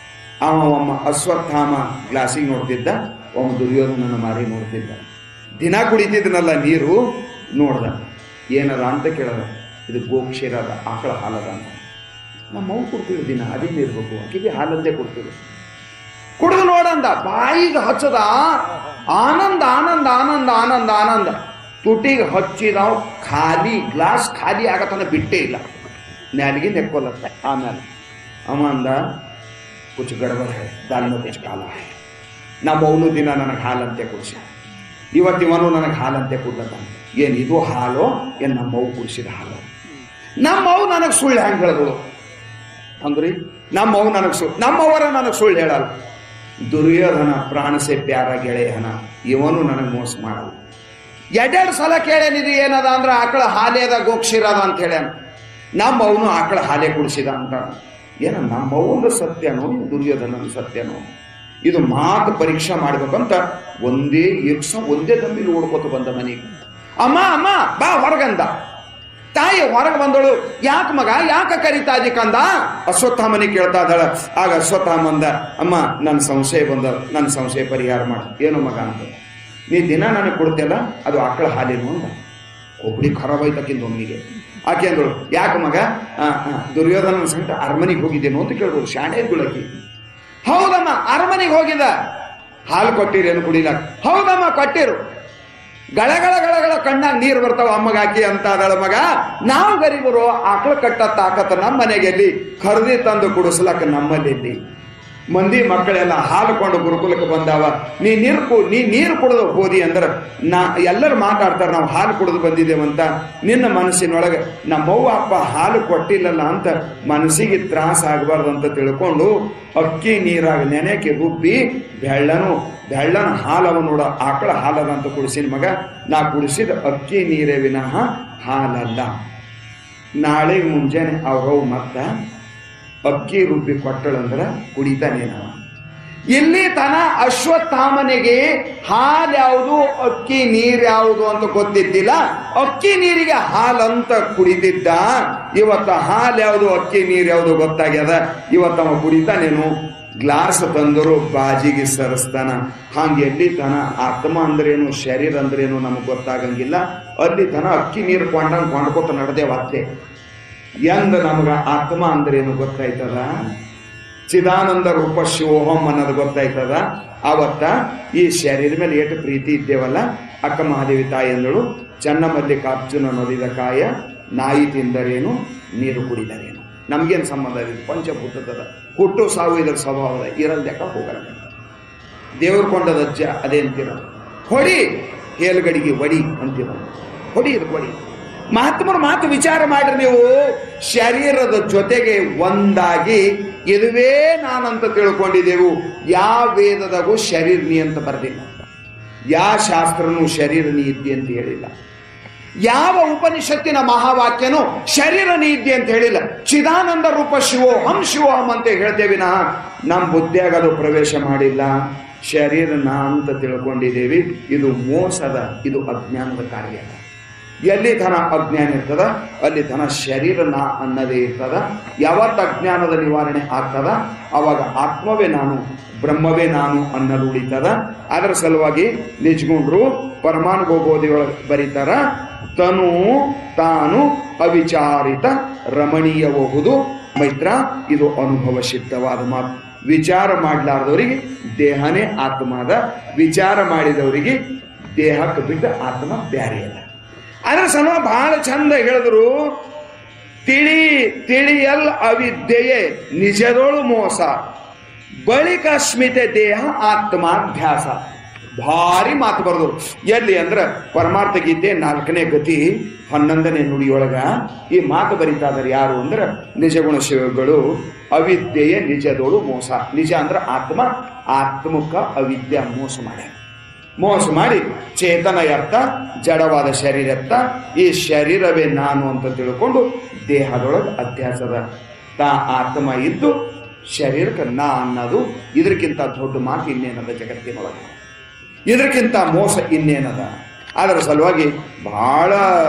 ಅವ ಒಮ್ಮ ಅಶ್ವತ್ಥಾಮ ಗ್ಲಾಸಿಗೆ ನೋಡ್ತಿದ್ದ ಒಮ್ಮ ದುರ್ಯೋಧನನ ಮಾರಿ ನೋಡ್ತಿದ್ದ ದಿನ ಕುಡಿತಿದ್ನಲ್ಲ ನೀರು ನೋಡ್ದ ಏನದ ಅಂತ ಕೇಳದ ಇದು ಗೋಕ್ಷೀರದ ಆಕಳ ಹಾಲದ ಅಂತ ನಮ್ಮ ಮಗು ಕೊಡ್ತೀವಿ ದಿನ ಅದೇನಿರ್ಬೇಕು ಆಕಿಗೆ ಹಾಲಂದೇ ಕೊಡ್ತೀವಿ ಕುಡಿದು ನೋಡಂದ ಬಾಯಿಗೆ ಹಚ್ಚದ ಆನಂದ ಆನಂದ ಆನಂದ ಆನಂದ ಆನಂದ ತುಟಿಗೆ ಹಚ್ಚಿದವ್ ಖಾಲಿ ಗ್ಲಾಸ್ ಖಾಲಿ ಆಗತನ ಬಿಟ್ಟೇ ಇಲ್ಲ ನ್ಯಾಲಿಗೆ ನೆಕ್ಕೊಲತ್ತ ಆಮೇಲೆ ಅವ ಅಂದ ಕುಚ್ ಗಡಬಡ ಹೈ ದಾಲ್ ಮೇ ಕುಚ್ ಕಾಲ ಹೈ ನಮ್ಮ ಅವನು ದಿನ ನನಗೆ ಹಾಲಂತೆ ಕುಡಿಸಿ ಇವತ್ತಿವನು ನನಗೆ ಹಾಲಂತೆ ಕುಡ್ಲತ್ತಾನ ಏನು ಇದು ಹಾಲು ಏನು ನಮ್ಮ ಅವು ಕುಡಿಸಿದ ಹಾಲು ನಮ್ಮ ಅವು ನನಗೆ ಸುಳ್ಳು ಹೆಂಗೆ ಹೇಳಿದಳು ಅಂದ್ರಿ ನಮ್ಮವ್ ನನಗೆ ಸುಳ್ಳು ನಮ್ಮವರ ನನಗೆ ಸುಳ್ಳು ಹೇಳಲ್ಲ ದುರ್ಯೋಧನ ಪ್ರಾಣಸೆ ಪ್ಯಾರ ಗೆಳೆಯನ ಇವನು ನನಗೆ ಮೋಸ ಮಾಡಲ್ಲ ಎರಡೆರಡು ಸಲ ಕೇಳೇನಿದು ಏನದ ಅಂದ್ರೆ ಆಕಳ ಹಾಲೇದ ಗೋಕ್ಷೀರದ ಅಂತ ಹೇಳ್ಯಾನ ನಮ್ಮ ಅವನು ಆಕಳ ಹಾಲೆ ಕುಡಿಸಿದ ಅಂತ ಏನ ನಮ್ಮವನು ಸತ್ಯನೋ ಇದು ದುರ್ಯೋಧನನ ಸತ್ಯನೋ ಇದು ಮಾತು ಪರೀಕ್ಷೆ ಮಾಡ್ಬೇಕಂತ ಒಂದೇ ಯಕ್ಷ ಒಂದೇ ದಮ್ಮಿಲಿ ಓಡ್ಕೋತ ಬಂದ ಮನೆಗೆ ಅಮ್ಮ ಅಮ್ಮ ಬಾ ಹೊರಗಂದ ತಾಯಿ ಹೊರಗೆ ಬಂದಳು ಯಾಕ ಮಗ ಯಾಕ ಕರಿತಾ ಇದ್ದಿ ಕಂದ ಅಶ್ವತ್ಥಾಮನಿ ಕೇಳ್ತಾ ಇದ್ದಾಳ ಆಗ ಅಶ್ವತ್ಥಾಮ ಅಂದ ಅಮ್ಮ ನನ್ನ ಸಂಶಯ ಬಂದ ನನ್ನ ಸಂಶಯ ಪರಿಹಾರ ಮಾಡು ಏನು ಮಗ ಅಂತ ನೀ ದಿನ ನನಗೆ ಕೊಡ್ತಿಯಲ್ಲ ಅದು ಆಕಳ ಹಾಲೇನು ಅಂದ ಒಬ್ಬಳಿ ಖರಾಬ್ ಆಯ್ತಕ್ಕಿಂದ ಒಮ್ಮಿಗೆ ಆಕೆ ಅಂದಳು ಯಾಕೆ ಮಗ ಆ, ಆ, ದುರ್ಯೋಧನನ ಸಂಕಟ ಅರಮನೆಗೆ ಹೋಗಿದ್ದೇನು ಅಂತ ಕೇಳಿದ್ರು ಶಾಣೆ ಇದ್ದುಳಕಿ ಹೌದಮ್ಮ ಅರಮನೆಗೆ ಹೋಗಿದ್ದ ಹಾಲು ಕೊಟ್ಟಿರೇನು ಕುಡಿಲಾಕ ಹೌದಮ್ಮ ಕೊಟ್ಟಿರು ಗಳಗಳ ಗಳಗಳ ಕಣ್ಣಾಗ ನೀರು ಬರ್ತಾವ ಅಮ್ಮಗ ಹಾಕಿ ಅಂತ ಅದಳ ಮಗ ನಾವು ಗರೀಬರು ಆಕಳ ಕಟ್ಟ ತಾಕತ್ತ ನಮ್ಮ ಮನೆಗೆ ಎಲ್ಲಿ ಖರೀದಿ ತಂದು ಕುಡಿಸ್ಲಕ್ಕ ನಮ್ಮಲ್ಲಿ ಎಲ್ಲಿ ಮಂದಿ ಮಕ್ಕಳೆಲ್ಲ ಹಾಲು ಕೊಂಡು ಗುರುಕುಲಕ್ಕೆ ಬಂದಾವ ನೀ ನೀರು ಕು ನೀ ನೀರು ಕುಡಿದು ಹೋದಿ ಅಂದ್ರೆ ನಾ ಎಲ್ಲರೂ ಮಾತಾಡ್ತಾರೆ ನಾವು ಹಾಲು ಕುಡಿದು ಬಂದಿದ್ದೇವಂತ ನಿನ್ನ ಮನಸ್ಸಿನೊಳಗೆ ನಮ್ಮವ್ವ ಅಪ್ಪ ಹಾಲು ಕೊಟ್ಟಿಲ್ಲಲ್ಲ ಅಂತ ಮನಸ್ಸಿಗೆ ತ್ರಾಸ ಆಗಬಾರ್ದು ಅಂತ ತಿಳ್ಕೊಂಡು ಅಕ್ಕಿ ನೀರಾಗ ನೆನೆಕೆ ರುಬ್ಬಿ ಬೆಳ್ಳನು ಬೆಳ್ಳನ ಹಾಲವ ನೋಡ ಆಕಳ ಹಾಲದ ಅಂತ ಕುಡಿಸಿನ ಮಗ ನಾ ಕುಡಿಸಿದ ಅಕ್ಕಿ ನೀರೇ ವಿನಃ ಹಾಲಲ್ಲ ನಾಳೆಗೆ ಮುಂಜಾನೆ ಅವ್ರವ್ ಮತ್ತ ಅಕ್ಕಿ ರುಬ್ಬಿ ಕೊಟ್ಟಳಂದ್ರ ಕುಡಿತಾನೆ ನಾವು ಇಲ್ಲಿ ತನ ಅಶ್ವತ್ಥಾಮನಿಗೆ ಹಾಲು ಯಾವುದು ಅಕ್ಕಿ ನೀರು ಯಾವುದು ಅಂತ ಗೊತ್ತಿದ್ದಿಲ್ಲ ಅಕ್ಕಿ ನೀರಿಗೆ ಹಾಲಂತ ಕುಡಿದಿದ್ದ ಇವತ್ತ ಹಾಲು ಯಾವುದು ಅಕ್ಕಿ ನೀರು ಯಾವುದು ಗೊತ್ತಾಗ್ಯದ ಇವತ್ತವ ಕುಡಿತಾನೇನು ಗ್ಲಾಸ್ ತಂದರು ಬಾಜಿಗೆ ಸರಿಸ್ತಾನ ಹಂಗ ಎಲ್ಲಿ ತನ ಆತ್ಮ ಅಂದ್ರೇನು ಶರೀರ ಅಂದ್ರೇನು ನಮಗೆ ಗೊತ್ತಾಗಂಗಿಲ್ಲ ಅಲ್ಲಿ ತನ ಅಕ್ಕಿ ನೀರು ಕೊಂಡಂಗ್ ಕೊಂಡ್ಕೊತ ನಡೆದೇವತ್ತೆ ಎಂದ ನಮಗ ಆತ್ಮ ಅಂದ್ರೇನು ಗೊತ್ತಾಯ್ತದ ಚಿದಾನಂದ ರೂಪ ಶಿವೋಹಂ ಅನ್ನೋದು ಗೊತ್ತಾಯ್ತದ ಅವತ್ತ ಈ ಶರೀರ ಮೇಲೆ ಏಟು ಪ್ರೀತಿ ಇದ್ದೇವಲ್ಲ ಅಕ್ಕ ಮಹಾದೇವಿ ತಾಯಿ ಅಂದಳು ಚನ್ನಮಲ್ಲಿಕಾರ್ಜುನ ನೋಡಿದ ಕಾಯ ನಾಯಿ ತಿಂದರೇನು ನೀರು ಕುಡಿದರೇನು ನಮ್ಗೇನು ಸಂಬಂಧ ಇದೆ ಪಂಚಭೂತದ ಹುಟ್ಟು ಸಾವು ಇದರ ಸ್ವಭಾವದ ಇರಲ್ದಕ್ಕ ಹೋಗಲ್ಲ ದೇವ್ರ ಕೊಂಡದ ಅಜ್ಜ ಅದೇ ಅಂತೀರ ಹೊಡಿ ಹೇಲ್ಗಡಿಗೆ ಒಡಿ ಅಂತೀರ ಹೊಡಿ ಇದಕ್ಕೆ ಹೊಡಿ ಮಹಾತ್ಮರ ಮಾತು ವಿಚಾರ ಮಾಡ್ರಿ ನೀವು ಶರೀರದ ಜೊತೆಗೆ ಒಂದಾಗಿ ಇದುವೇ ನಾನಂತ ತಿಳ್ಕೊಂಡಿದ್ದೆವು ಯಾವ ವೇದದಾಗೂ ಶರೀರ ನೀ ಅಂತ ಬರೆದಿಲ್ಲ ಯಾವ ಶಾಸ್ತ್ರನೂ ಶರೀರ ನೀ ಇದ್ದಿ ಅಂತ ಹೇಳಿಲ್ಲ ಯಾವ ಉಪನಿಷತ್ತಿನ ಮಹಾವಾಕ್ಯನು ಶರೀರ ನೀ ಇದ್ದಿ ಅಂತ ಹೇಳಿಲ್ಲ ಚಿದಾನಂದ ರೂಪ ಶಿವೋಹಂ ಶಿವೋಹಂ ಅಂತ ಹೇಳ್ತೇವೆ ನಾ ನಮ್ಮ ಬುದ್ಧಿಯಾಗ ಅದು ಪ್ರವೇಶ ಮಾಡಿಲ್ಲ ಶರೀರ ನಾ ಅಂತ ತಿಳ್ಕೊಂಡಿದ್ದೇವೆ ಇದು ಮೋಸದ ಇದು ಅಜ್ಞಾನದ ಕಾರ್ಯ ಎಲ್ಲಿ ಧನ ಅಜ್ಞಾನ ಇರ್ತದ ಅಲ್ಲಿ ಧನ ಶರೀರ ನಾ ಅನ್ನದೇ ಇರ್ತದ ಯಾವತ್ತ ಅಜ್ಞಾನದ ನಿವಾರಣೆ ಆಗ್ತದ ಅವಾಗ ಆತ್ಮವೇ ನಾನು ಬ್ರಹ್ಮವೇ ನಾನು ಅನ್ನೋದು ಉಳಿತದ ಅದರ ಸಲುವಾಗಿ ನಿಜ್ಗುಂಡ್ರು ಪರಮಾನು ಗೋಬೋದಿಯೊಳಗೆ ಬರೀತಾರ ತನು ತಾನು ಅವಿಚಾರಿತ ರಮಣೀಯಬಹುದು ಮೈತ್ರ ಇದು ಅನುಭವ ಸಿದ್ಧವಾದ ಮಾತು ವಿಚಾರ ಮಾಡಲಾರ್ದವರಿಗೆ ದೇಹನೇ ಆತ್ಮ ಅದ ವಿಚಾರ ಮಾಡಿದವರಿಗೆ ದೇಹಕ್ಕೆ ಬಿಟ್ಟು ಆತ್ಮ ಬ್ಯಾರೆ ಅದ ಅದರ ಸಮ ಬಹಳ ಚಂದ ಹೇಳಿದ್ರು ತಿಳಿ ತಿಳಿಯಲ್ ಅವಿದ್ಯೆಯೇ ನಿಜದೋಳು ಮೋಸ ಬಳಿಕ ಸ್ಮಿತೆ ದೇಹ ಆತ್ಮಾಭ್ಯಾಸ ಭಾರಿ ಮಾತು ಬರೆದ್ರು ಎಲ್ಲಿ ಅಂದ್ರ ಪರಮಾರ್ಥ ಗೀತೆ ನಾಲ್ಕನೇ ಗತಿ ಹನ್ನೊಂದನೇ ನುಡಿಯೊಳಗ ಈ ಮಾತು ಬರಿತಾ ಇದಾರೆ ಯಾರು ಅಂದ್ರ ನಿಜಗುಣ ಶಿವಗಳು ಅವಿದ್ಯೆಯೇ ನಿಜದೋಳು ಮೋಸ ನಿಜ ಅಂದ್ರ ಆತ್ಮ ಆತ್ಮಕ್ಕ ಅವಿದ್ಯೆ ಮೋಸ ಮಾಡ್ಯಾರ ಮೋಸ ಮಾಡಿ ಚೇತನ ಎತ್ತ ಜಡವಾದ ಶರೀರ ಎತ್ತ ಈ ಶರೀರವೇ ನಾನು ಅಂತ ತಿಳ್ಕೊಂಡು ದೇಹದೊಳಗೆ ಅಧ್ಯಾಸದ ತಾ ಆತ್ಮ ಇದ್ದು ಶರೀರಕ್ಕೆ ನಾ ಅನ್ನೋದು ಇದಕ್ಕಿಂತ ದೊಡ್ಡ ಮಾತು ಇನ್ನೇನದ ಜಗತ್ತಿನೊಳಗೆ ಇದಕ್ಕಿಂತ ಮೋಸ ಇನ್ನೇನದ ಅದರ ಸಲುವಾಗಿ ಬಹಳ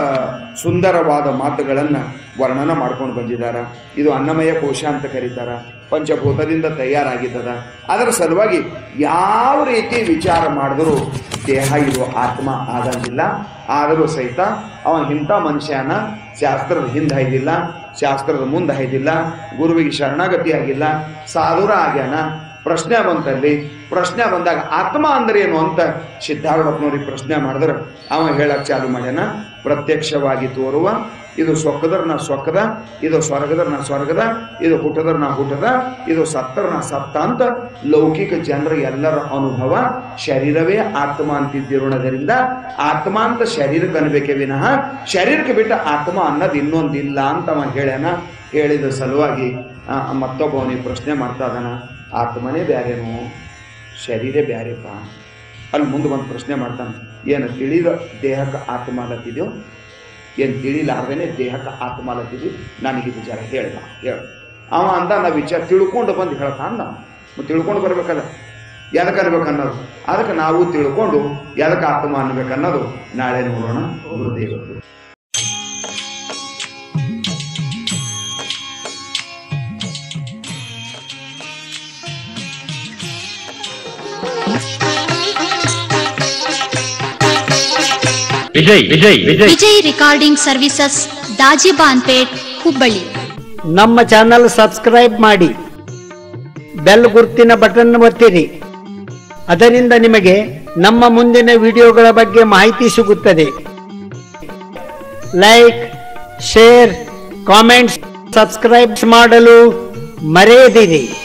ಸುಂದರವಾದ ಮಾತುಗಳನ್ನು ವರ್ಣನ ಮಾಡ್ಕೊಂಡು ಬಂದಿದ್ದಾರೆ ಇದು ಅನ್ನಮಯ ಕೋಶ ಅಂತ ಕರೀತಾರ ಪಂಚಭೂತದಿಂದ ತಯಾರಾಗಿದ್ದದ ಅದರ ಸಲುವಾಗಿ ಯಾವ ರೀತಿ ವಿಚಾರ ಮಾಡಿದ್ರು ದೇಹ ಇರುವ ಆತ್ಮ ಆಗಂಗಿಲ್ಲ ಆದರೂ ಸಹಿತ ಅವ ಇಂಥ ಮನುಷ್ಯನ ಶಾಸ್ತ್ರದ ಹಿಂದೆ ಹೈದಿಲ್ಲ ಶಾಸ್ತ್ರದ ಮುಂದೆ ಹೈದಿಲ್ಲ ಗುರುವಿಗೆ ಶರಣಾಗತಿ ಆಗಿಲ್ಲ ಸಾಧುರ ಆಗ್ಯಾನ ಪ್ರಶ್ನೆ ಬಂತಲ್ಲಿ ಪ್ರಶ್ನೆ ಬಂದಾಗ ಆತ್ಮ ಅಂದ್ರೆ ಏನು ಅಂತ ಸಿದ್ಧಾರೂಢಪ್ಪನವ್ರಿಗೆ ಪ್ರಶ್ನೆ ಮಾಡಿದ್ರೆ ಅವ ಹೇಳಕ್ ಚಾಲು ಮಾಡ್ಯಾನ ಪ್ರತ್ಯಕ್ಷವಾಗಿ ತೋರುವ ಇದು ಸೊಕ್ಕದರ್ ನಾ ಸೊಕ್ಕದ ಇದು ಸ್ವರ್ಗದರ್ ನಾ ಸ್ವರ್ಗದ ಇದು ಹುಟ್ಟದರ್ ನಾ ಹುಟ್ಟದ ಇದು ಸತ್ತರ್ ನಾ ಸತ್ತ ಅಂತ ಲೌಕಿಕ ಜನರ ಎಲ್ಲರ ಅನುಭವ ಶರೀರವೇ ಆತ್ಮ ಅಂತಿದ್ದಿರೋಣದರಿಂದ ಆತ್ಮ ಅಂತ ಶರೀರಕ್ಕೆ ಅನ್ಬೇಕೇ ವಿನಃ ಶರೀರಕ್ಕೆ ಬಿಟ್ಟ ಆತ್ಮ ಅನ್ನೋದು ಇನ್ನೊಂದಿಲ್ಲ ಅಂತ ಅವ ಹೇಳ್ಯಾನ ಹೇಳಿದ ಸಲುವಾಗಿ ಆ, ಮತ್ತೊಬ್ಬ ಅವನಿಗೆ ಪ್ರಶ್ನೆ ಮಾಡ್ತಾ ಇದ್ದಾನ ಆತ್ಮನೇ ಬ್ಯಾರೇನು ಶರೀರ ಬ್ಯಾರೆಪ್ಪ ಅಲ್ಲಿ ಮುಂದೆ ಒಂದು ಪ್ರಶ್ನೆ ಮಾಡ್ತಾನೆ ಏನು ತಿಳಿದ ದೇಹಕ್ಕೆ ಆತ್ಮ ಅಲ್ಲತ್ತಿದ್ಯೋ ಏನು ತಿಳಿಲಾರ್ದೇನೆ ದೇಹಕ್ಕೆ ಆತ್ಮ ಅಲ್ಲತ್ತಿದ್ವಿ ನನಗಿದು ಜರ ಹೇಳ್ದ ಹೇಳ ಅವ ಅಂದ ನಾ ವಿಚಾರ ತಿಳ್ಕೊಂಡು ಬಂದು ಹೇಳ್ತಾ ಅಂದ ಮತ್ತೆ ತಿಳ್ಕೊಂಡು ಬರ್ಬೇಕಲ್ಲ ಎದಕ್ಕೆ ಅನ್ಬೇಕು ಅನ್ನೋದು ಅದಕ್ಕೆ ನಾವು ತಿಳ್ಕೊಂಡು ಎದಕ್ಕೆ ಆತ್ಮ ಅನ್ಬೇಕನ್ನೋದು ನಾಳೆ ನೋಡೋಣ ಗುರುದೇವರು ವಿಜಯ್ ವಿಜಯ್ ವಿಜಯ್ ವಿಜಯ್ ರಿಕಾರ್ಡಿಂಗ್ ಸರ್ವಿಸಸ್ ದಾಜಿಬಾನ್ಪೇಟ್ ಹುಬ್ಬಳ್ಳಿ ನಮ್ಮ ಚಾನಲ್ ಸಬ್ಸ್ಕ್ರೈಬ್ ಮಾಡಿ ಬೆಲ್ ಗುರುತಿನ ಬಟನ್ ಒತ್ತಿರಿ ಅದರಿಂದ ನಿಮಗೆ ನಮ್ಮ ಮುಂದಿನ ವಿಡಿಯೋಗಳ ಬಗ್ಗೆ ಮಾಹಿತಿ ಸಿಗುತ್ತದೆ ಲೈಕ್ ಶೇರ್ ಕಾಮೆಂಟ್ಸ್ ಸಬ್ಸ್ಕ್ರೈಬ್ ಮಾಡಲು ಮರೆಯದಿರಿ